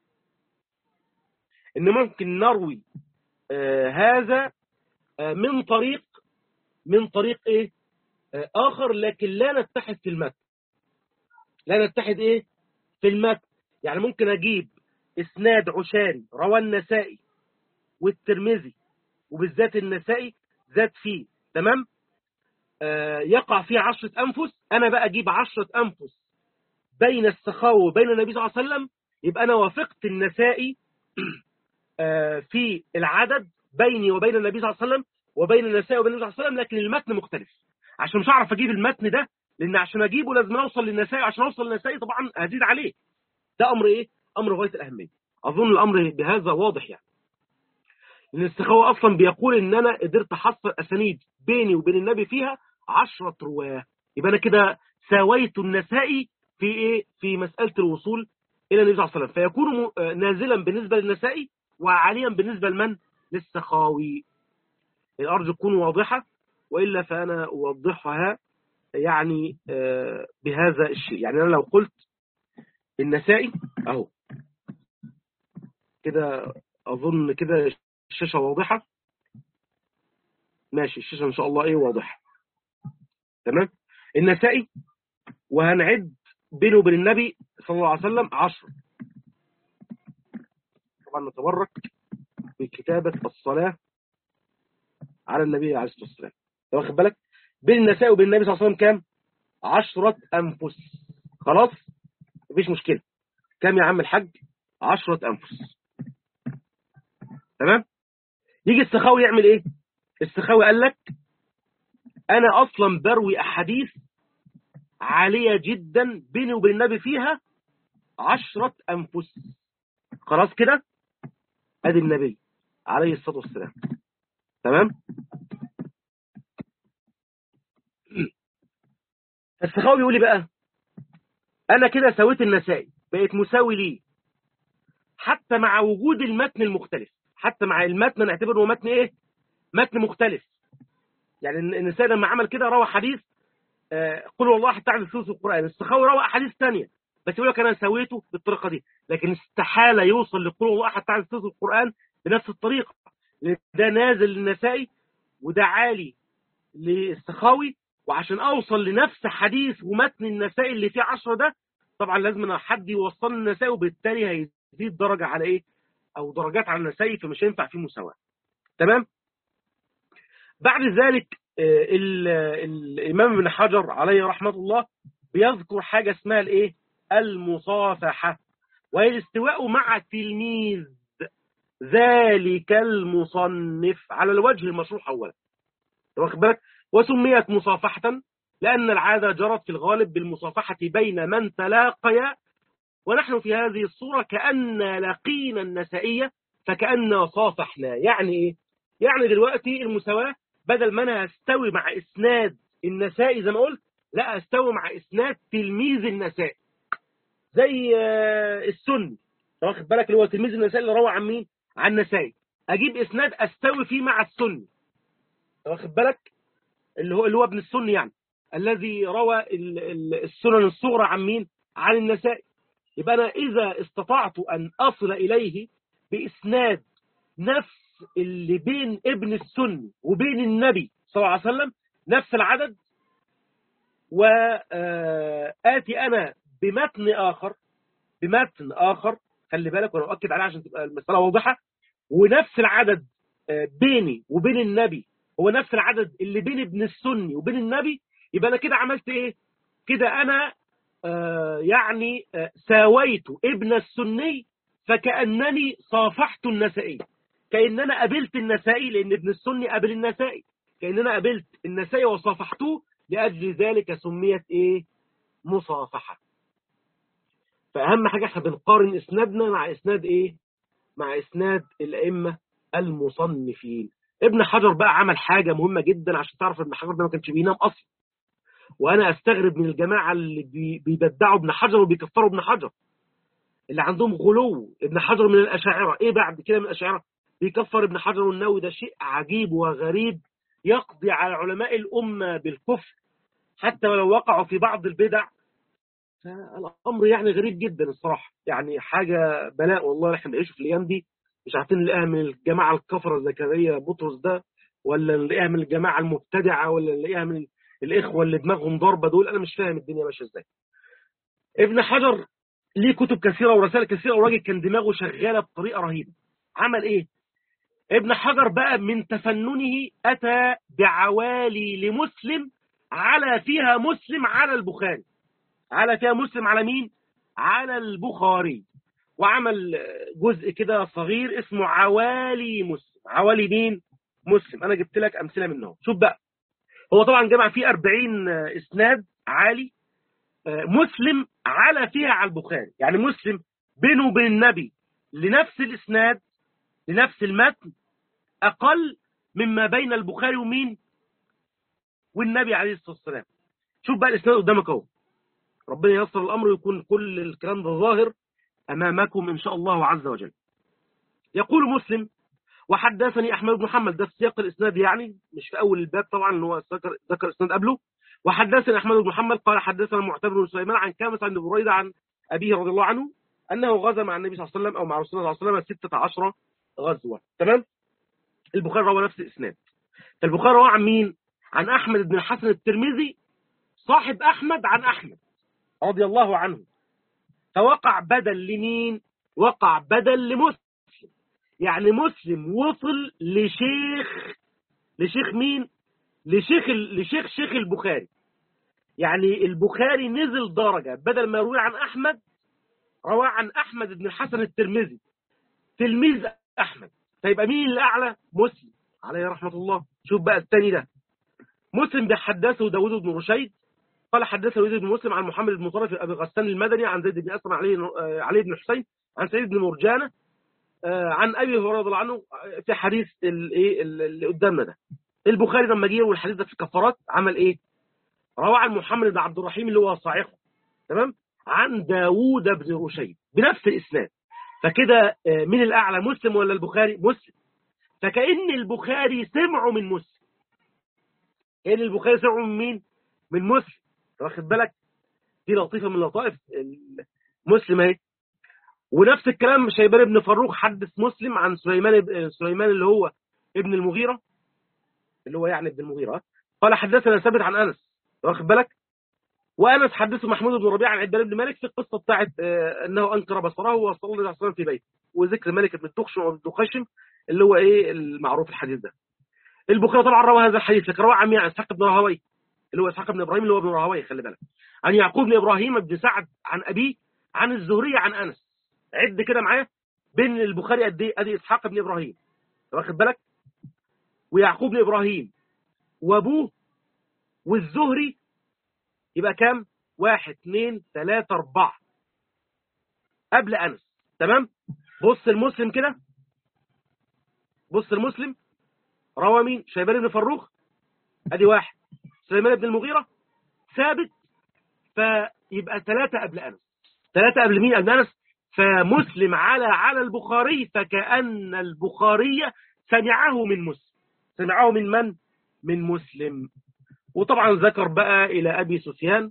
ان ممكن نروي آه هذا آه من طريق من طريق ايه آه اخر لكن لا نتحد في المتن لا نتحد ايه في المتن يعني ممكن اجيب اسناد عشاري روى النسائي والترمذي وبالذات النسائي زاد فيه تمام يقع فيه عشرة أنفس أنا بقى أجيب عشرة أنفس بين السخاوة وبين النبي صلى الله عليه وسلم يبقى انا وافقت النسائي آه، في العدد بيني وبين النبي صلى الله عليه وسلم وبين النسائي وبين النبي صلى الله عليه وسلم لكن المتن مختلف عشان مش هعرف اجيب المتن ده لان عشان اجيبه لازم اوصل للنسائي عشان اوصل للنسائي طبعا هزيد عليه ده امر ايه امر غايه الاهميه اظن الامر بهذا واضح يعني لان السخاوي اصلا بيقول ان انا قدرت احصل اسانيد بيني وبين النبي فيها عشرة رواه يبقى انا كده ساويت النسائي في ايه في مساله الوصول الى النبي صلى الله عليه وسلم فيكون م- آه، نازلا بالنسبه للنسائي وعاليا بالنسبه لمن للسخاوي ارجو تكون واضحه والا فانا اوضحها يعني آه، بهذا الشيء يعني انا لو قلت النسائي اهو كده اظن كده الشاشه واضحه ماشي الشاشه ان شاء الله ايه واضحه تمام النسائي وهنعد بينه وبين النبي صلى الله عليه وسلم عشر طبعا نتبرك بكتابة الصلاة على النبي عليه الصلاة والسلام أنت واخد بالك بين النسائي وبين النبي صلى الله عليه وسلم كام عشرة أنفس خلاص مفيش مشكلة كام يا عم الحاج عشرة أنفس تمام يجي السخاوي يعمل ايه السخاوي قال لك انا اصلا بروي احاديث عالية جدا بيني وبين النبي فيها عشرة انفس خلاص كده ادي النبي عليه الصلاة والسلام تمام السخاوي بيقول لي بقى انا كده سويت النسائي بقيت مساوي ليه حتى مع وجود المتن المختلف حتى مع المتن نعتبره متن ايه متن مختلف يعني النسائي لما عمل كده روى حديث آه، قل والله حتى عن ثلث القران السخاوي روى احاديث ثانيه بس يقول لك انا سويته بالطريقه دي لكن استحاله يوصل لقول الله حتى عن ثلث القران بنفس الطريقه لأن ده نازل للنسائي وده عالي للسخاوي وعشان اوصل لنفس حديث ومتن النسائي اللي فيه 10 ده طبعا لازم حد يوصل النسائي وبالتالي هيزيد درجه على ايه او درجات على النسائي فمش هينفع فيه مساواه تمام بعد ذلك آه، ال- ال- الامام ابن حجر عليه رحمه الله بيذكر حاجه اسمها الايه المصافحه وهي الاستواء مع التلميذ ذلك المصنف على الوجه المشروع اولا واخد بالك وسميت مصافحه لان العاده جرت في الغالب بالمصافحه بين من تلاقيا ونحن في هذه الصورة كأن لقينا النسائية فكأن صافحنا يعني إيه؟ يعني دلوقتي المساواة بدل ما أنا أستوي مع إسناد النسائي زي ما قلت لا أستوي مع إسناد تلميذ النسائي زي آه، السني أنت واخد بالك اللي هو تلميذ النسائي اللي روى عن مين؟ عن النسائي أجيب إسناد أستوي فيه مع السني أنت واخد بالك اللي هو اللي هو ابن السني يعني الذي روى ال- ال- السنن الصغرى عن مين؟ عن النسائي يبقى أنا إذا استطعت أن أصل إليه بإسناد نفس اللي بين ابن السني وبين النبي صلى الله عليه وسلم نفس العدد وآتي أنا بمتن آخر بمتن آخر خلي بالك وأنا أؤكد عليه عشان تبقى المسألة واضحة ونفس العدد آه، بيني وبين النبي هو نفس العدد اللي بين ابن السني وبين النبي يبقى أنا كده عملت إيه؟ كده أنا آه، يعني آه، ساويت ابن السني فكأنني صافحت النسائي كأن أنا قابلت النسائي لأن ابن السني قابل النسائي كأن أنا قابلت النسائي وصافحته لأجل ذلك سميت إيه مصافحة فأهم حاجة احنا بنقارن إسنادنا مع إسناد إيه مع إسناد الأئمة المصنفين ابن حجر بقى عمل حاجة مهمة جدا عشان تعرف ابن حجر ده ما كانش بينام أصلا وانا استغرب من الجماعه اللي بي- بيبدعوا ابن حجر وبيكفروا ابن حجر اللي عندهم غلو ابن حجر من الاشاعره ايه بعد كده من الاشاعره بيكفر ابن حجر والنووي ده شيء عجيب وغريب يقضي على علماء الامه بالكفر حتى ولو وقعوا في بعض البدع فالامر يعني غريب جدا الصراحه يعني حاجه بلاء والله احنا بنعيش في الايام دي مش عارفين نلاقيها من الجماعه الكفره زكريا بطرس ده ولا نلاقيها من الجماعه المبتدعه ولا نلاقيها من الاخوه اللي دماغهم ضربه دول انا مش فاهم الدنيا ماشيه ازاي ابن حجر ليه كتب كثيره ورسائل كثيره وراجل كان دماغه شغاله بطريقه رهيبه عمل ايه ابن حجر بقى من تفننه اتى بعوالي لمسلم على فيها مسلم على البخاري على فيها مسلم على مين على البخاري وعمل جزء كده صغير اسمه عوالي مسلم عوالي مين مسلم انا جبت لك امثله منهم شوف بقى هو طبعا جمع فيه 40 اسناد عالي مسلم على فيها على البخاري يعني مسلم بينه وبين النبي لنفس الاسناد لنفس المتن اقل مما بين البخاري ومين والنبي عليه الصلاه والسلام شوف بقى الاسناد قدامك اهو ربنا ييسر الامر ويكون كل الكلام ده ظاهر امامكم ان شاء الله عز وجل يقول مسلم وحدثني احمد بن محمد ده في سياق الاسناد يعني مش في اول الباب طبعا هو ذكر ذكر الاسناد قبله وحدثني احمد بن محمد قال حدثنا معتبر بن سليمان عن كامس عن بريده عن ابيه رضي الله عنه انه غزا مع النبي صلى الله عليه وسلم او مع رسول الله صلى الله عليه وسلم 16 غزوه تمام البخاري روى نفس الاسناد البخاري روى عن مين عن احمد بن الحسن الترمذي صاحب احمد عن احمد رضي الله عنه فوقع بدل لمين وقع بدل لمسلم يعني مسلم وصل لشيخ لشيخ مين لشيخ لشيخ شيخ البخاري يعني البخاري نزل درجة بدل ما يروي عن أحمد روى عن أحمد بن الحسن الترمذي تلميذ أحمد فيبقى مين الأعلى مسلم عليه رحمة الله شوف بقى الثاني ده مسلم بيحدثه داود بن رشيد قال حدثه يزيد بن مسلم عن محمد بن طرف أبي غسان المدني عن زيد بن أسلم علي علي بن حسين عن سعيد بن مرجانة عن أبي هريرة رضي الله عنه في حديث الايه اللي قدامنا ده البخاري لما جه والحديث ده في الكفارات عمل ايه روى عن محمد بن عبد الرحيم اللي هو صاعقه تمام عن داوود بن رشيد بنفس الاسناد فكده مين الاعلى مسلم ولا البخاري مسلم فكأن البخاري سمعه من مسلم كأن البخاري سمعه من مين من مسلم واخد بالك دي لطيفه من لطائف مسلم اهي ونفس الكلام شيبان بن فروخ حدث مسلم عن سليمان سليمان اللي هو ابن المغيره اللي هو يعني ابن المغيرة قال حدثنا ثابت عن أنس واخد بالك وأنس حدثه محمود بن ربيعة عن عبد بن مالك في القصة بتاعت أنه أنكر بصره وصلى الله عليه وسلم في بيته وذكر مالك بن الدخشم وابن الدخشم اللي هو إيه المعروف الحديث ده البخاري طبعا روى هذا الحديث لكن روى عن إسحاق بن راهوي اللي هو إسحاق بن إبراهيم اللي هو ابن راهوي خلي بالك عن يعقوب بن إبراهيم بن سعد عن أبيه عن الزهري عن أنس عد كده معايا بين البخاري قد ايه ادي اسحاق بن ابراهيم واخد بالك ويعقوب بن إبراهيم وأبوه والزهري يبقى كام واحد اثنين ثلاثة أربعة قبل أنس تمام بص المسلم كده بص المسلم روى مين شيبان بن فروخ ادي واحد سليمان بن المغيرة ثابت فيبقى ثلاثة قبل أنس ثلاثة قبل مين قبل أنس فمسلم على على البخاري فكأن البخاري سمعه من مسلم سمعه من من من مسلم وطبعا ذكر بقى إلى أبي سفيان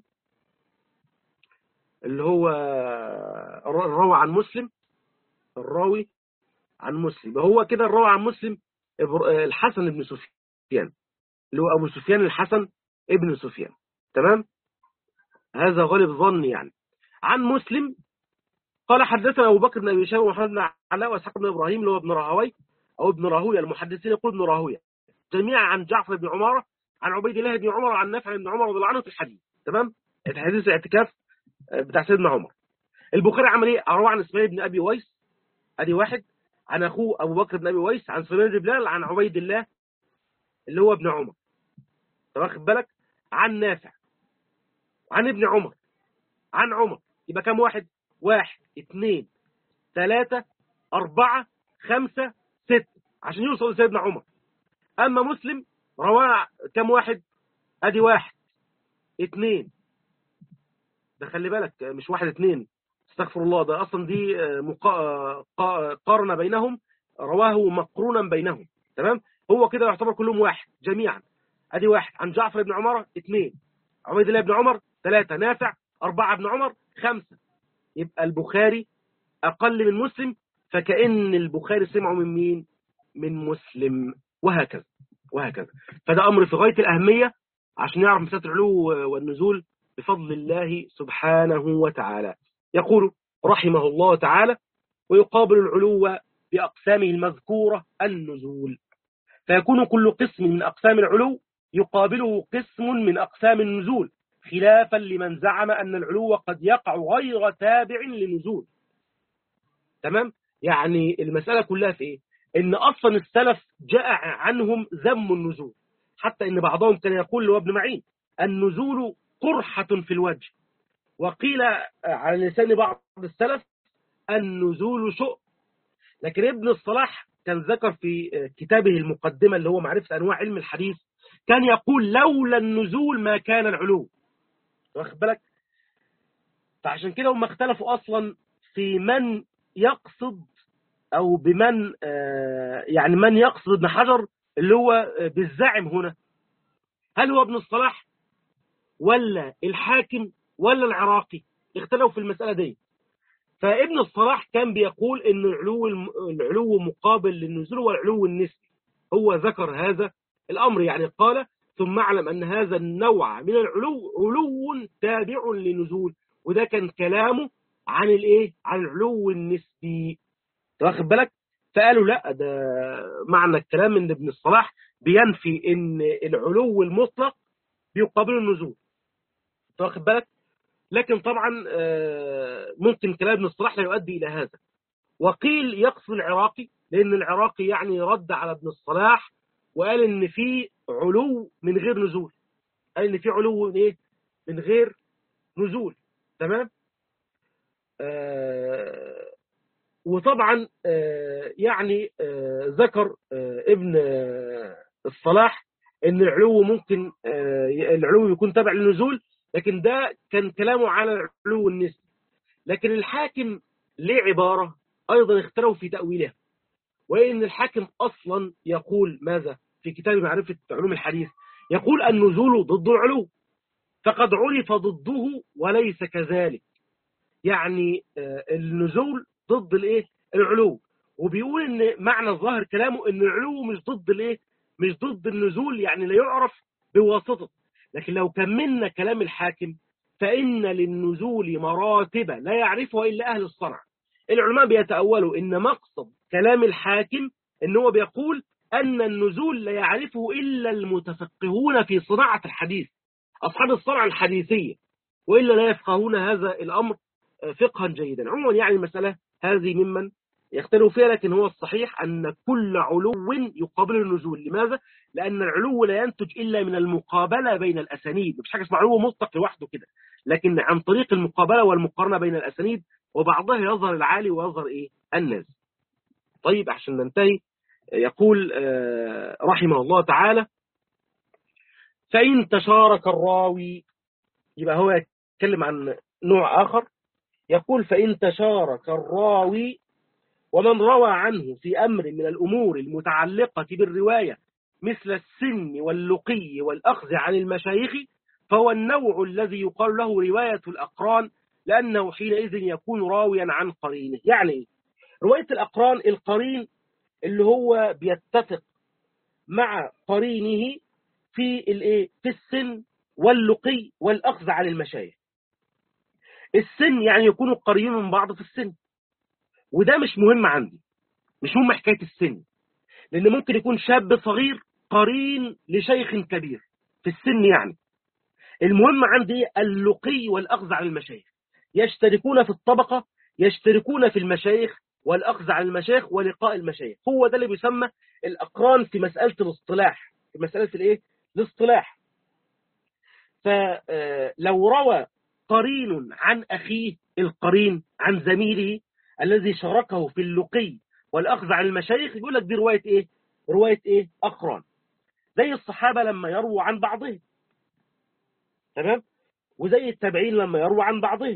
اللي هو الراوي عن مسلم الراوي عن مسلم هو كده الراوي عن مسلم الحسن بن سفيان اللي هو أبو سفيان الحسن ابن سفيان تمام هذا غالب ظني يعني عن مسلم قال حدثنا أبو بكر بن أبي شيبة ومحمد بن علاء وإسحاق بن إبراهيم اللي هو ابن راهوي أو ابن راهويه المحدثين يقول ابن راهويه جميعا عن جعفر بن عمارة عن عبيد الله بن عمر عن نافع بن عمر رضي الله عنه في الحديث تمام حديث الاعتكاف بتاع سيدنا عمر البخاري عمل ايه روى عن اسماعيل بن ابي ويس ادي واحد عن اخوه ابو بكر بن ابي ويس عن سليمان بن بلال عن عبيد الله اللي هو ابن عمر واخد بالك عن نافع عن ابن عمر عن عمر يبقى كام واحد واحد اثنين ثلاثة أربعة خمسة ستة عشان يوصل لسيدنا عمر أما مسلم رواه كم واحد أدي واحد اثنين ده خلي بالك مش واحد اثنين استغفر الله ده أصلا دي قارن بينهم رواه مقرونا بينهم تمام هو كده يعتبر كلهم واحد جميعا أدي واحد عن جعفر بن عمر اثنين عبيد الله بن عمر ثلاثة نافع أربعة بن عمر خمسة يبقى البخاري أقل من مسلم فكأن البخاري سمعه من مين من مسلم وهكذا وهكذا فده أمر في غاية الأهمية عشان نعرف مسألة العلو والنزول بفضل الله سبحانه وتعالى يقول رحمه الله تعالى ويقابل العلو بأقسامه المذكورة النزول فيكون كل قسم من أقسام العلو يقابله قسم من أقسام النزول خلافا لمن زعم أن العلو قد يقع غير تابع لنزول تمام يعني المسألة كلها في ايه ان اصلا السلف جاء عنهم ذم النزول حتى ان بعضهم كان يقول له ابن معين النزول قرحة في الوجه وقيل على لسان بعض السلف النزول شؤم لكن ابن الصلاح كان ذكر في كتابه المقدمة اللي هو معرفة أنواع علم الحديث كان يقول لولا النزول ما كان العلو واخد بالك فعشان كده هم اختلفوا أصلا في من يقصد أو بمن يعني من يقصد ابن حجر اللي هو بالزعم هنا هل هو ابن الصلاح ولا الحاكم ولا العراقي اختلفوا في المسألة دي فابن الصلاح كان بيقول ان العلو العلو مقابل للنزول والعلو النسبي هو ذكر هذا الامر يعني قال ثم اعلم ان هذا النوع من العلو علو تابع للنزول وده كان كلامه عن الايه عن العلو النسبي واخد بالك فقالوا لا ده معنى الكلام ان ابن الصلاح بينفي ان العلو المطلق بيقابل النزول واخد بالك لكن طبعا ممكن كلام ابن الصلاح لا يؤدي إلى هذا وقيل يقصد العراقي لأن العراقي يعني رد على ابن الصلاح وقال إن في علو من غير نزول قال إن في علو من إيه؟ من غير نزول تمام آه وطبعا آه يعني آه ذكر ابن الصلاح ان العلو ممكن العلو يكون تابع للنزول لكن ده كان كلامه على العلو النسبي لكن الحاكم ليه عبارة أيضا اختلفوا في تأويلها وإن الحاكم أصلا يقول ماذا في كتاب معرفة علوم الحديث يقول النزول ضد العلو فقد عرف ضده وليس كذلك يعني النزول ضد الايه العلو وبيقول ان معنى ظاهر كلامه ان العلو مش ضد الايه مش ضد النزول يعني لا يعرف بواسطه لكن لو كملنا كلام الحاكم فإن للنزول مراتب لا يعرفها إلا أهل الصنعة العلماء بيتأولوا إن مقصد كلام الحاكم إن هو بيقول أن النزول لا يعرفه إلا المتفقهون في صناعة الحديث أصحاب الصنعة الحديثية وإلا لا يفقهون هذا الأمر فقها جيدا عموما يعني المسألة هذه ممن يختلف فيها لكن هو الصحيح أن كل علو يقابل النزول لماذا؟ لأن العلو لا ينتج إلا من المقابلة بين الأسانيد مش حاجة اسمها علو مطلق لوحده كده لكن عن طريق المقابلة والمقارنة بين الأسانيد وبعضها يظهر العالي ويظهر إيه؟ النازل طيب عشان ننتهي يقول رحمه الله تعالى فإن تشارك الراوي يبقى هو يتكلم عن نوع آخر يقول فإن تشارك الراوي ومن روى عنه في أمر من الأمور المتعلقة بالرواية مثل السن واللقي والأخذ عن المشايخ فهو النوع الذي يقال له رواية الأقران لأنه حينئذ يكون راويا عن قرينه يعني رواية الأقران القرين اللي هو بيتفق مع قرينه في الايه في السن واللقي والأخذ عن المشايخ السن يعني يكونوا قريبين من بعض في السن وده مش مهم عندي مش مهم حكاية السن لأن ممكن يكون شاب صغير قرين لشيخ كبير في السن يعني المهم عندي اللقي والأخذ عن المشايخ يشتركون في الطبقة يشتركون في المشايخ والأخذ عن المشايخ ولقاء المشايخ هو ده اللي بيسمى الأقران في مسألة الاصطلاح في مسألة الايه الاصطلاح فلو روى قرين عن أخيه القرين عن زميله الذي شاركه في اللقي والأخذ عن المشايخ يقول لك دي رواية إيه رواية إيه أقران زي الصحابة لما يرووا عن بعضهم تمام وزي التابعين لما يرووا عن بعضهم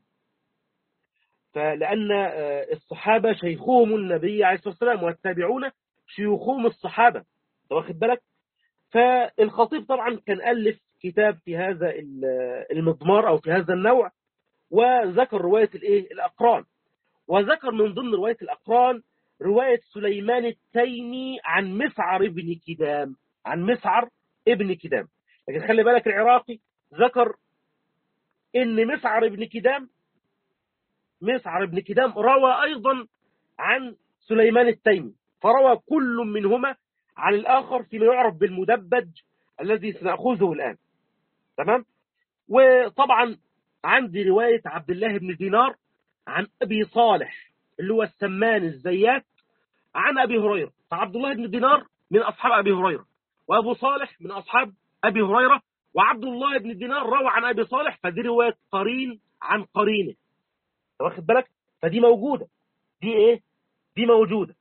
فلأن الصحابة شيخهم النبي عليه الصلاة والسلام والتابعون شيوخهم الصحابة واخد بالك فالخطيب طبعا كان ألف كتاب في هذا المضمار أو في هذا النوع وذكر رواية الإيه الأقران وذكر من ضمن رواية الأقران رواية سليمان التيمي عن مسعر ابن كدام عن مسعر ابن كدام لكن خلي بالك العراقي ذكر ان مسعر ابن كدام مسعر ابن كدام روى ايضا عن سليمان التيمي فروى كل منهما عن الاخر فيما يعرف بالمدبج الذي سنأخذه الآن تمام وطبعا عندي رواية عبد الله بن دينار عن أبي صالح اللي هو السمان الزيات عن أبي هريرة فعبد الله بن دينار من أصحاب أبي هريرة وأبو صالح من أصحاب أبي هريرة وعبد الله بن دينار روى عن أبي صالح فدي رواية قرين عن قرينه واخد بالك فدي موجودة دي إيه دي موجودة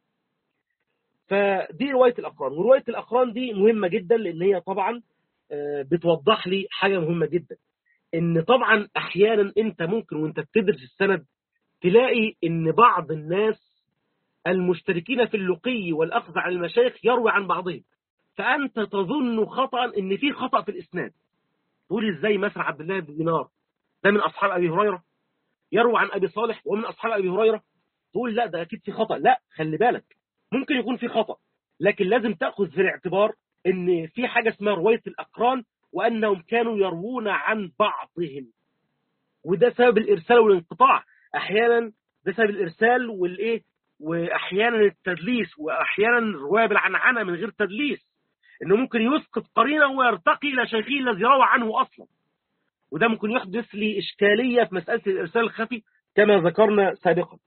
فدي رواية الأقران ورواية الأقران دي مهمة جدا لأن هي طبعا بتوضح لي حاجة مهمة جدا ان طبعا احيانا انت ممكن وانت بتدرس السند تلاقي ان بعض الناس المشتركين في اللقي والاخذ عن المشايخ يروي عن بعضهم فانت تظن خطا ان في خطا في الاسناد تقول ازاي مثلا عبد الله بن دينار ده من اصحاب ابي هريره يروي عن ابي صالح ومن اصحاب ابي هريره تقول لا ده اكيد في خطا لا خلي بالك ممكن يكون في خطا لكن لازم تاخذ في الاعتبار ان في حاجه اسمها روايه الاقران وأنهم كانوا يروون عن بعضهم وده سبب الإرسال والانقطاع أحيانا ده سبب الإرسال والإيه وأحيانا التدليس وأحيانا الرواية بالعنعنة من غير تدليس إنه ممكن يسقط قرينه ويرتقي إلى شيخه الذي روى عنه أصلا وده ممكن يحدث لي إشكالية في مسألة الإرسال الخفي كما ذكرنا سابقا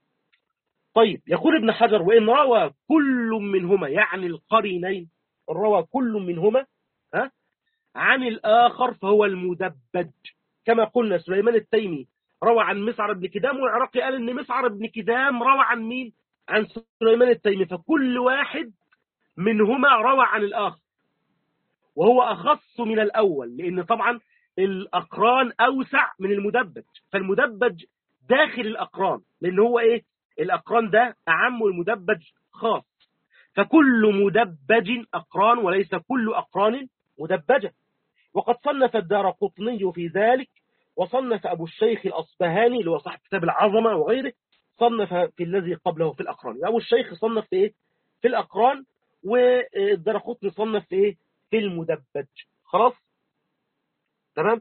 طيب يقول ابن حجر وإن روى كل منهما يعني القرينين روى كل منهما ها عن الآخر فهو المدبج كما قلنا سليمان التيمي روى عن مسعر بن كدام والعراقي قال ان مسعر بن كدام روى عن مين عن سليمان التيمي فكل واحد منهما روى عن الآخر وهو أخص من الأول لأن طبعا الأقران أوسع من المدبج فالمدبج داخل الأقران لأن هو إيه الأقران ده أعم والمدبج خاص فكل مدبج أقران وليس كل أقران مدبجة وقد صنف الدار قطني في ذلك وصنف أبو الشيخ الأصبهاني اللي هو صاحب كتاب العظمة وغيره صنف في الذي قبله في الأقران أبو الشيخ صنف في إيه؟ في الأقران والدار قطني صنف في إيه؟ في المدبج خلاص تمام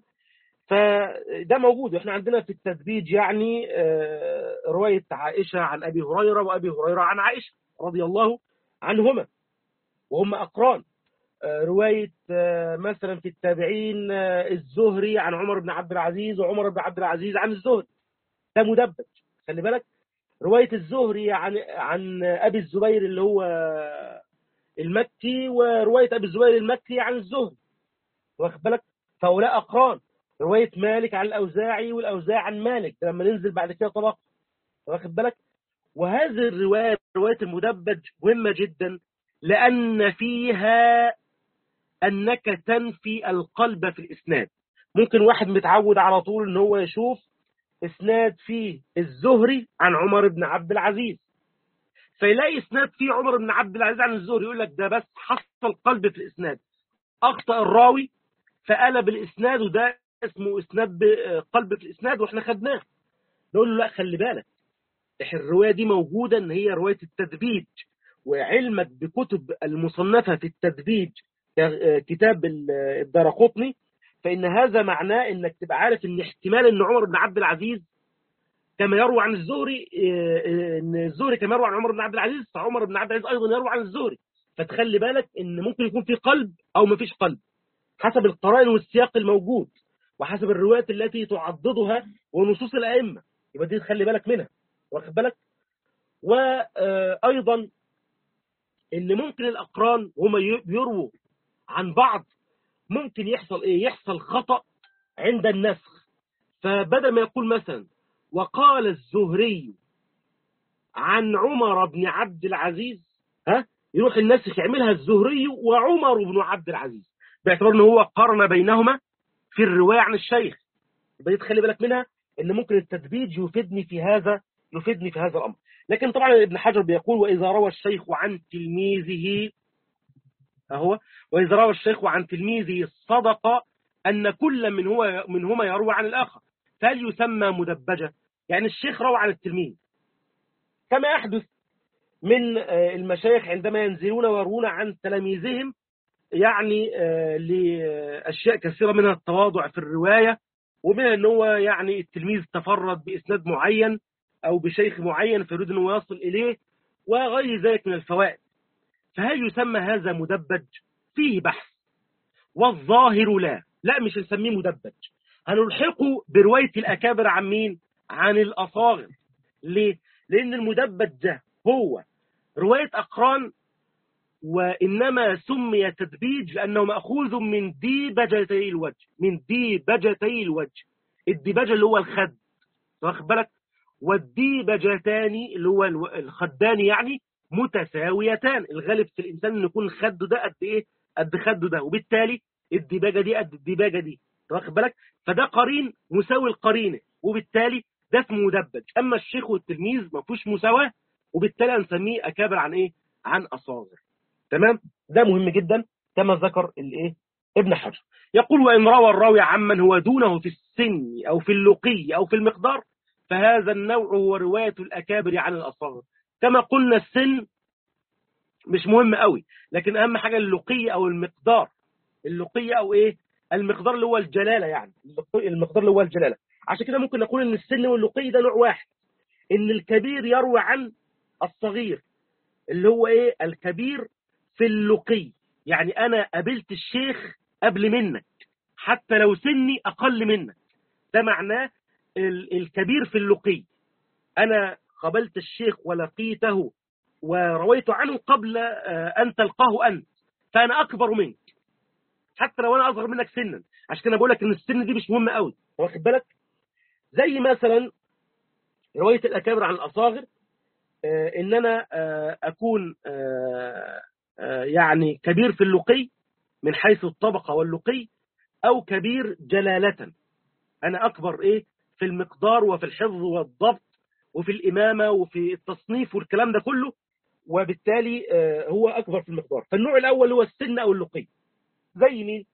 فده موجود احنا عندنا في التدبيج يعني رواية عائشة عن أبي هريرة وأبي هريرة عن عائشة رضي الله عنهما وهم أقران رواية مثلا في التابعين الزهري عن عمر بن عبد العزيز وعمر بن عبد العزيز عن الزهري ده مدبج خلي بالك رواية الزهري عن عن أبي الزبير اللي هو المكي ورواية أبي الزبير المكي عن الزهري واخد بالك فهؤلاء أقران رواية مالك عن الأوزاعي والأوزاعي عن مالك لما ننزل بعد كده طبق واخد بالك وهذه الرواية رواية المدبج مهمة جدا لأن فيها أنك تنفي القلب في الإسناد ممكن واحد متعود على طول أن هو يشوف إسناد فيه الزهري عن عمر بن عبد العزيز فيلاقي إسناد فيه عمر بن عبد العزيز عن الزهري يقول لك ده بس حصل قلب في الإسناد أخطأ الراوي فقلب الإسناد وده اسمه إسناد قلب في الإسناد وإحنا خدناه نقول له لا خلي بالك الرواية دي موجودة إن هي رواية التدبيج وعلمك بكتب المصنفة في التدبيج كتاب الدرقطني فإن هذا معناه إنك تبقى عارف إن احتمال إن عمر بن عبد العزيز كما يروى عن الزهري إن الزهري كما يروى عن عمر بن عبد العزيز فعمر بن عبد العزيز أيضا يروى عن الزهري فتخلي بالك إن ممكن يكون في قلب أو ما فيش قلب حسب القرائن والسياق الموجود وحسب الروايات التي تعضدها ونصوص الأئمة يبقى دي تخلي بالك منها واخد بالك وأيضا إن ممكن الأقران هم بيرووا عن بعض ممكن يحصل إيه يحصل خطأ عند النسخ فبدل ما يقول مثلا وقال الزهري عن عمر بن عبد العزيز ها يروح النسخ يعملها الزهري وعمر بن عبد العزيز باعتبار ان هو قارن بينهما في الرواية عن الشيخ يبقى تخلي بالك منها ان ممكن التدبيج يفيدني في هذا يفيدني في هذا الامر لكن طبعا ابن حجر بيقول واذا روى الشيخ عن تلميذه اهو واذا روى الشيخ عن تلميذه صدق ان كل من هو منهما يروى عن الاخر فهل يسمى مدبجه يعني الشيخ روى عن التلميذ كما يحدث من المشايخ عندما ينزلون ويروون عن تلاميذهم يعني لأشياء كثيرة منها التواضع في الرواية ومنها ان هو يعني التلميذ تفرد بإسناد معين أو بشيخ معين فيريد أنه يصل إليه وغير ذلك من الفوائد فهل يسمى هذا مدبج فيه بحث والظاهر لا لا مش نسميه مدبج هنلحقه برواية الأكابر عن مين عن الأصاغر ليه لأن المدبج ده هو رواية أقران وإنما سمي تدبيج لأنه مأخوذ من ديبجتي الوجه من ديبجتي الوجه الديبجة اللي هو الخد واخد بالك والديبجتان اللي هو الخدان يعني متساويتان الغالب في الإنسان أن يكون خده ده قد إيه قد خده ده وبالتالي الديباجة دي قد الديباجة دي واخد بالك فده قرين مساوي القرينة وبالتالي ده اسمه مدبج أما الشيخ والتلميذ ما فيهوش مساواة وبالتالي هنسميه أكابر عن إيه عن أصاغر تمام ده مهم جدا كما ذكر الايه ابن حجر يقول وإن روى الراوي عمن هو دونه في السن أو في اللقي أو في المقدار فهذا النوع هو رواية الأكابر عن الأصاغر كما قلنا السن مش مهم قوي لكن أهم حاجة اللقي أو المقدار اللقي أو إيه المقدار اللي هو الجلالة يعني المقدار اللي هو الجلالة عشان كده ممكن نقول ان السن واللقي ده نوع واحد ان الكبير يروي عن الصغير اللي هو ايه الكبير في اللقي يعني انا قابلت الشيخ قبل منك حتى لو سني اقل منك ده معناه الكبير في اللقي انا قابلت الشيخ ولقيته ورويت عنه قبل ان تلقاه انت فانا اكبر منك حتى لو انا اصغر منك سنا عشان كده بقول لك ان السن دي مش مهمه قوي واخد بالك زي مثلا روايه الاكابر عن الاصاغر آه ان انا آه اكون آه يعني كبير في اللقي من حيث الطبقه واللقي او كبير جلاله انا اكبر ايه في المقدار وفي الحفظ والضبط وفي الامامه وفي التصنيف والكلام ده كله وبالتالي هو اكبر في المقدار فالنوع الاول هو السن او اللقي زي مين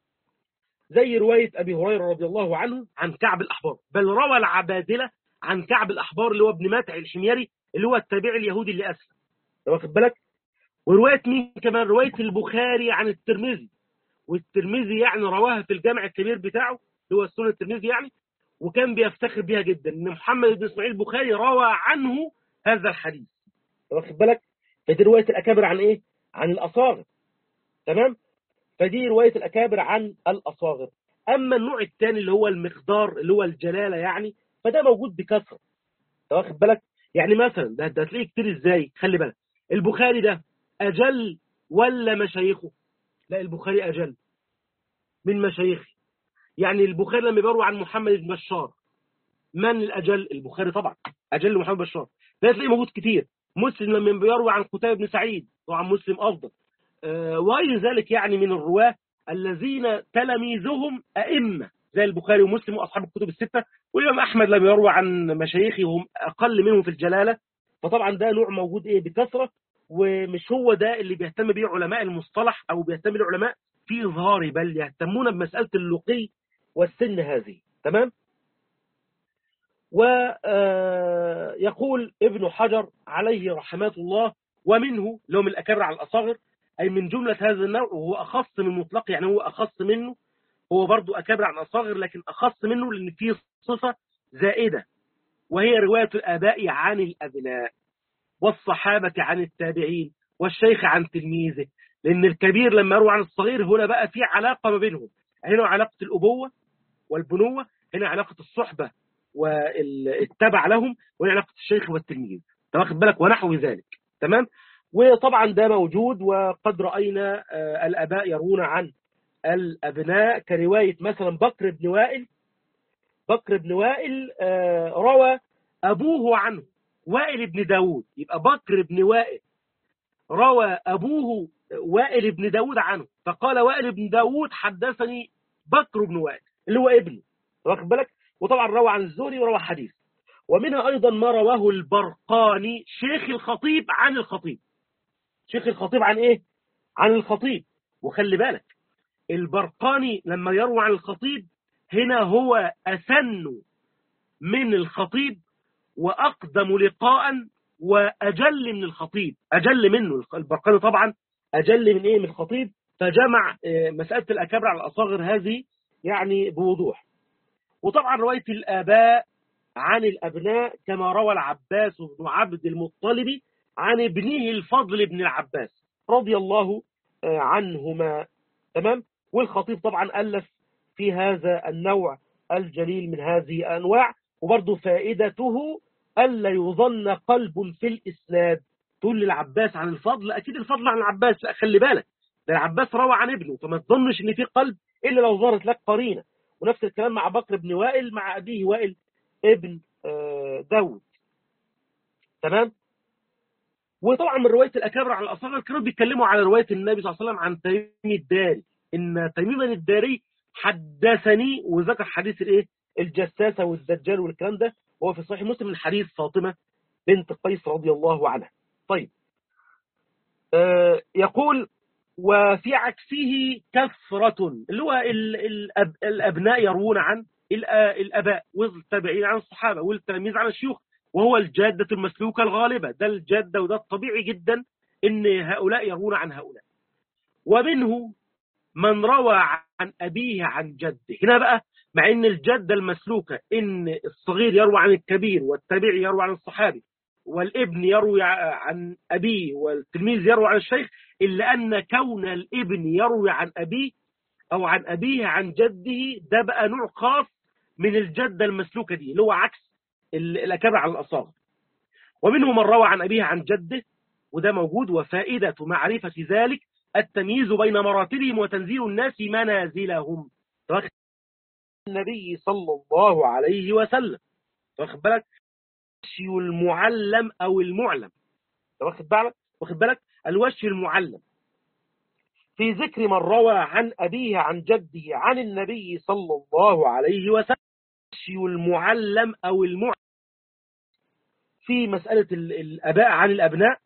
زي رواية أبي هريرة رضي الله عنه عن كعب الأحبار بل روى العبادلة عن كعب الأحبار اللي هو ابن ماتع الحميري اللي هو التابعي اليهودي اللي أسلم واخد بالك ورواية مين كمان رواية البخاري عن الترمذي والترمذي يعني رواها في الجامع الكبير بتاعه اللي هو السنة الترمذي يعني وكان بيفتخر بها جدا ان محمد بن اسماعيل البخاري روى عنه هذا الحديث واخد بالك فدي رواية الأكابر عن إيه؟ عن الأصاغر تمام؟ فدي رواية الأكابر عن الأصاغر أما النوع الثاني اللي هو المقدار اللي هو الجلالة يعني فده موجود بكثرة واخد بالك يعني مثلا ده, ده هتلاقيه كتير ازاي خلي بالك البخاري ده أجل ولا مشايخه لا البخاري أجل من مشايخه يعني البخاري لما بيروي عن محمد بن بشار من الأجل البخاري طبعا أجل محمد بشار ده هتلاقيه موجود كتير مسلم لما بيروي عن قتيبة بن سعيد طبعا مسلم أفضل وغير ذلك يعني من الرواة الذين تلاميذهم أئمة زي البخاري ومسلم وأصحاب الكتب الستة والإمام أحمد لم يروى عن مشايخهم أقل منهم في الجلالة فطبعا ده نوع موجود إيه بكثرة ومش هو ده اللي بيهتم به علماء المصطلح أو بيهتم به العلماء في إظهاره بل يهتمون بمسألة اللقي والسن هذه تمام ويقول ابن حجر عليه رحمات الله ومنه لو من الأكابر على الأصاغر أي من جملة هذا النوع وهو أخص من مطلق يعني هو أخص منه هو برضو أكابر عن أصاغر لكن أخص منه لأن فيه صفة زائدة وهي رواية الآباء عن الأبناء والصحابة عن التابعين والشيخ عن تلميذه لأن الكبير لما يروى عن الصغير هنا بقى في علاقة ما بينهم هنا علاقة الأبوة والبنوة هنا علاقة الصحبة والتبع لهم وهنا علاقة الشيخ والتلميذ واخد بالك ونحو ذلك تمام وطبعا ده موجود وقد رأينا الأباء يرون عن الأبناء كرواية مثلا بكر بن وائل بكر بن وائل روى أبوه عنه وائل بن داود يبقى بكر بن وائل روى أبوه وائل بن داود عنه فقال وائل بن داود حدثني بكر بن وائل اللي هو ابنه واخد بالك وطبعا روى عن الزهري وروى حديث ومنها أيضا ما رواه البرقاني شيخ الخطيب عن الخطيب شيخ الخطيب عن ايه عن الخطيب وخلي بالك البرقاني لما يروى عن الخطيب هنا هو أسن من الخطيب وأقدم لقاء وأجل من الخطيب أجل منه البرقاني طبعا أجل من إيه من الخطيب فجمع مسألة الأكابر على الأصاغر هذه يعني بوضوح وطبعا رواية الآباء عن الأبناء كما روى العباس بن عبد المطلب عن ابنه الفضل بن العباس رضي الله عنهما تمام والخطيب طبعا ألف في هذا النوع الجليل من هذه الأنواع وبرضه فائدته ألا يظن قلب في الإسناد تقول للعباس عن الفضل أكيد الفضل عن العباس لا خلي بالك ده العباس روى عن ابنه فما تظنش إن في قلب إلا لو ظهرت لك قرينة ونفس الكلام مع بكر بن وائل مع أبيه وائل ابن داود تمام وطبعا من روايه الاكابر عن الاصاغر كانوا بيتكلموا على روايه النبي صلى الله عليه وسلم عن تميم الداري ان تميما الداري حدثني وذكر حديث الايه الجساسه والدجال والكلام ده وهو في صحيح مسلم من حديث فاطمه بنت قيس رضي الله عنها طيب آه يقول وفي عكسه كثرة اللي هو الأب الأبناء يروون عن الأباء والتابعين عن الصحابة والتلاميذ عن الشيوخ وهو الجادة المسلوكة الغالبة ده الجادة وده الطبيعي جدا ان هؤلاء يروون عن هؤلاء ومنه من روى عن أبيه عن جده هنا بقى مع ان الجدة المسلوكة ان الصغير يروى عن الكبير والتابعي يروى عن الصحابي والابن يروي عن أبيه والتلميذ يروي عن الشيخ إلا أن كون الابن يروي عن أبيه أو عن أبيه عن جده ده بقى نوع خاص من الجدة المسلوكة دي اللي هو عكس الأكابر عن الأصاغر ومنهم من روى عن أبيه عن جده وده موجود وفائدة معرفة ذلك التمييز بين مراتبهم وتنزيل الناس منازلهم النبي صلى الله عليه وسلم واخد بالك الوشي المعلم أو المعلم واخد بالك واخد بالك الوشي المعلم في ذكر من روى عن أبيه عن جده عن النبي صلى الله عليه وسلم الوشي المعلم أو المعلم في مسألة الأباء عن الأبناء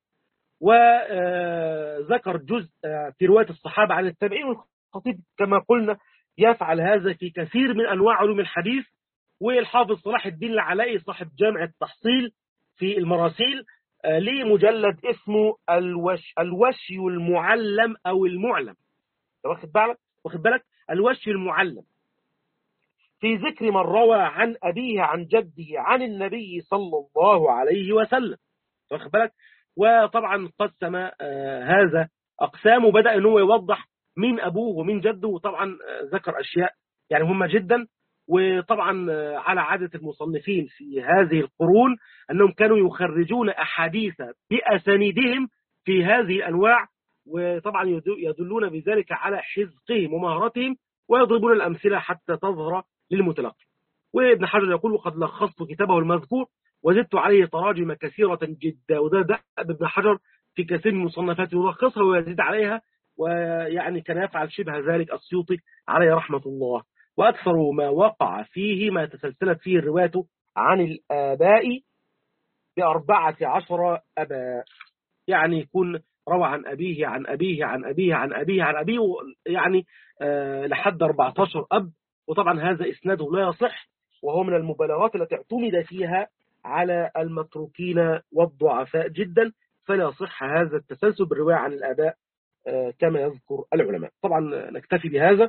وذكر جزء في رواية الصحابة عن التابعين والخطيب كما قلنا يفعل هذا في كثير من أنواع علوم الحديث والحافظ صلاح الدين العلائي صاحب جامع التحصيل في المراسيل ليه مجلد اسمه الوش الوشي المعلم أو المعلم واخد بالك واخد بالك الوشي المعلم في ذكر من روى عن أبيه عن جده عن النبي صلى الله عليه وسلم واخد بالك وطبعا قسم آه هذا أقسام وبدأ أنه يوضح مين أبوه ومين جده وطبعا آه ذكر أشياء يعني مهمة جدا وطبعا آه على عادة المصنفين في هذه القرون أنهم كانوا يخرجون أحاديث بأسانيدهم في هذه الأنواع وطبعا يدلون بذلك على حزقهم ومهارتهم ويضربون الأمثلة حتى تظهر للمتلقي وابن حجر يقول وقد لخصت كتابه المذكور وزدت عليه تراجم كثيرة جدا وده ده ابن حجر في كثير من مصنفاته يلخصها ويزيد عليها ويعني كان يفعل شبه ذلك السيوطي عليه رحمة الله وأكثر ما وقع فيه ما تسلسلت فيه الرواية عن الآباء بأربعة عشر أباء يعني يكون روى عن أبيه عن أبيه عن أبيه عن أبيه عن أبيه يعني آه لحد 14 أب وطبعا هذا إسناده لا يصح وهو من المبالغات التي اعتمد فيها على المتروكين والضعفاء جدا فلا يصح هذا التسلسل بالرواية عن الآباء كما يذكر العلماء طبعا نكتفي بهذا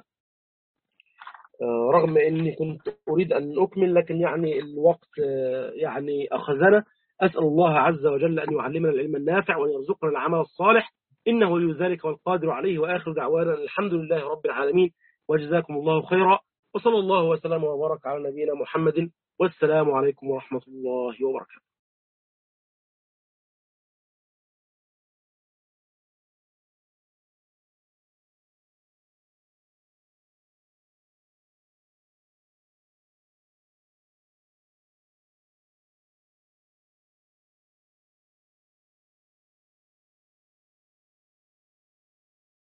رغم أني كنت أريد أن أكمل لكن يعني الوقت يعني أخذنا أسأل الله عز وجل أن يعلمنا العلم النافع وأن يرزقنا العمل الصالح إنه ولي ذلك والقادر عليه وآخر دعوانا الحمد لله رب العالمين وجزاكم الله خيرا وصلى الله وسلم وبارك على نبينا محمد والسلام عليكم ورحمة الله وبركاته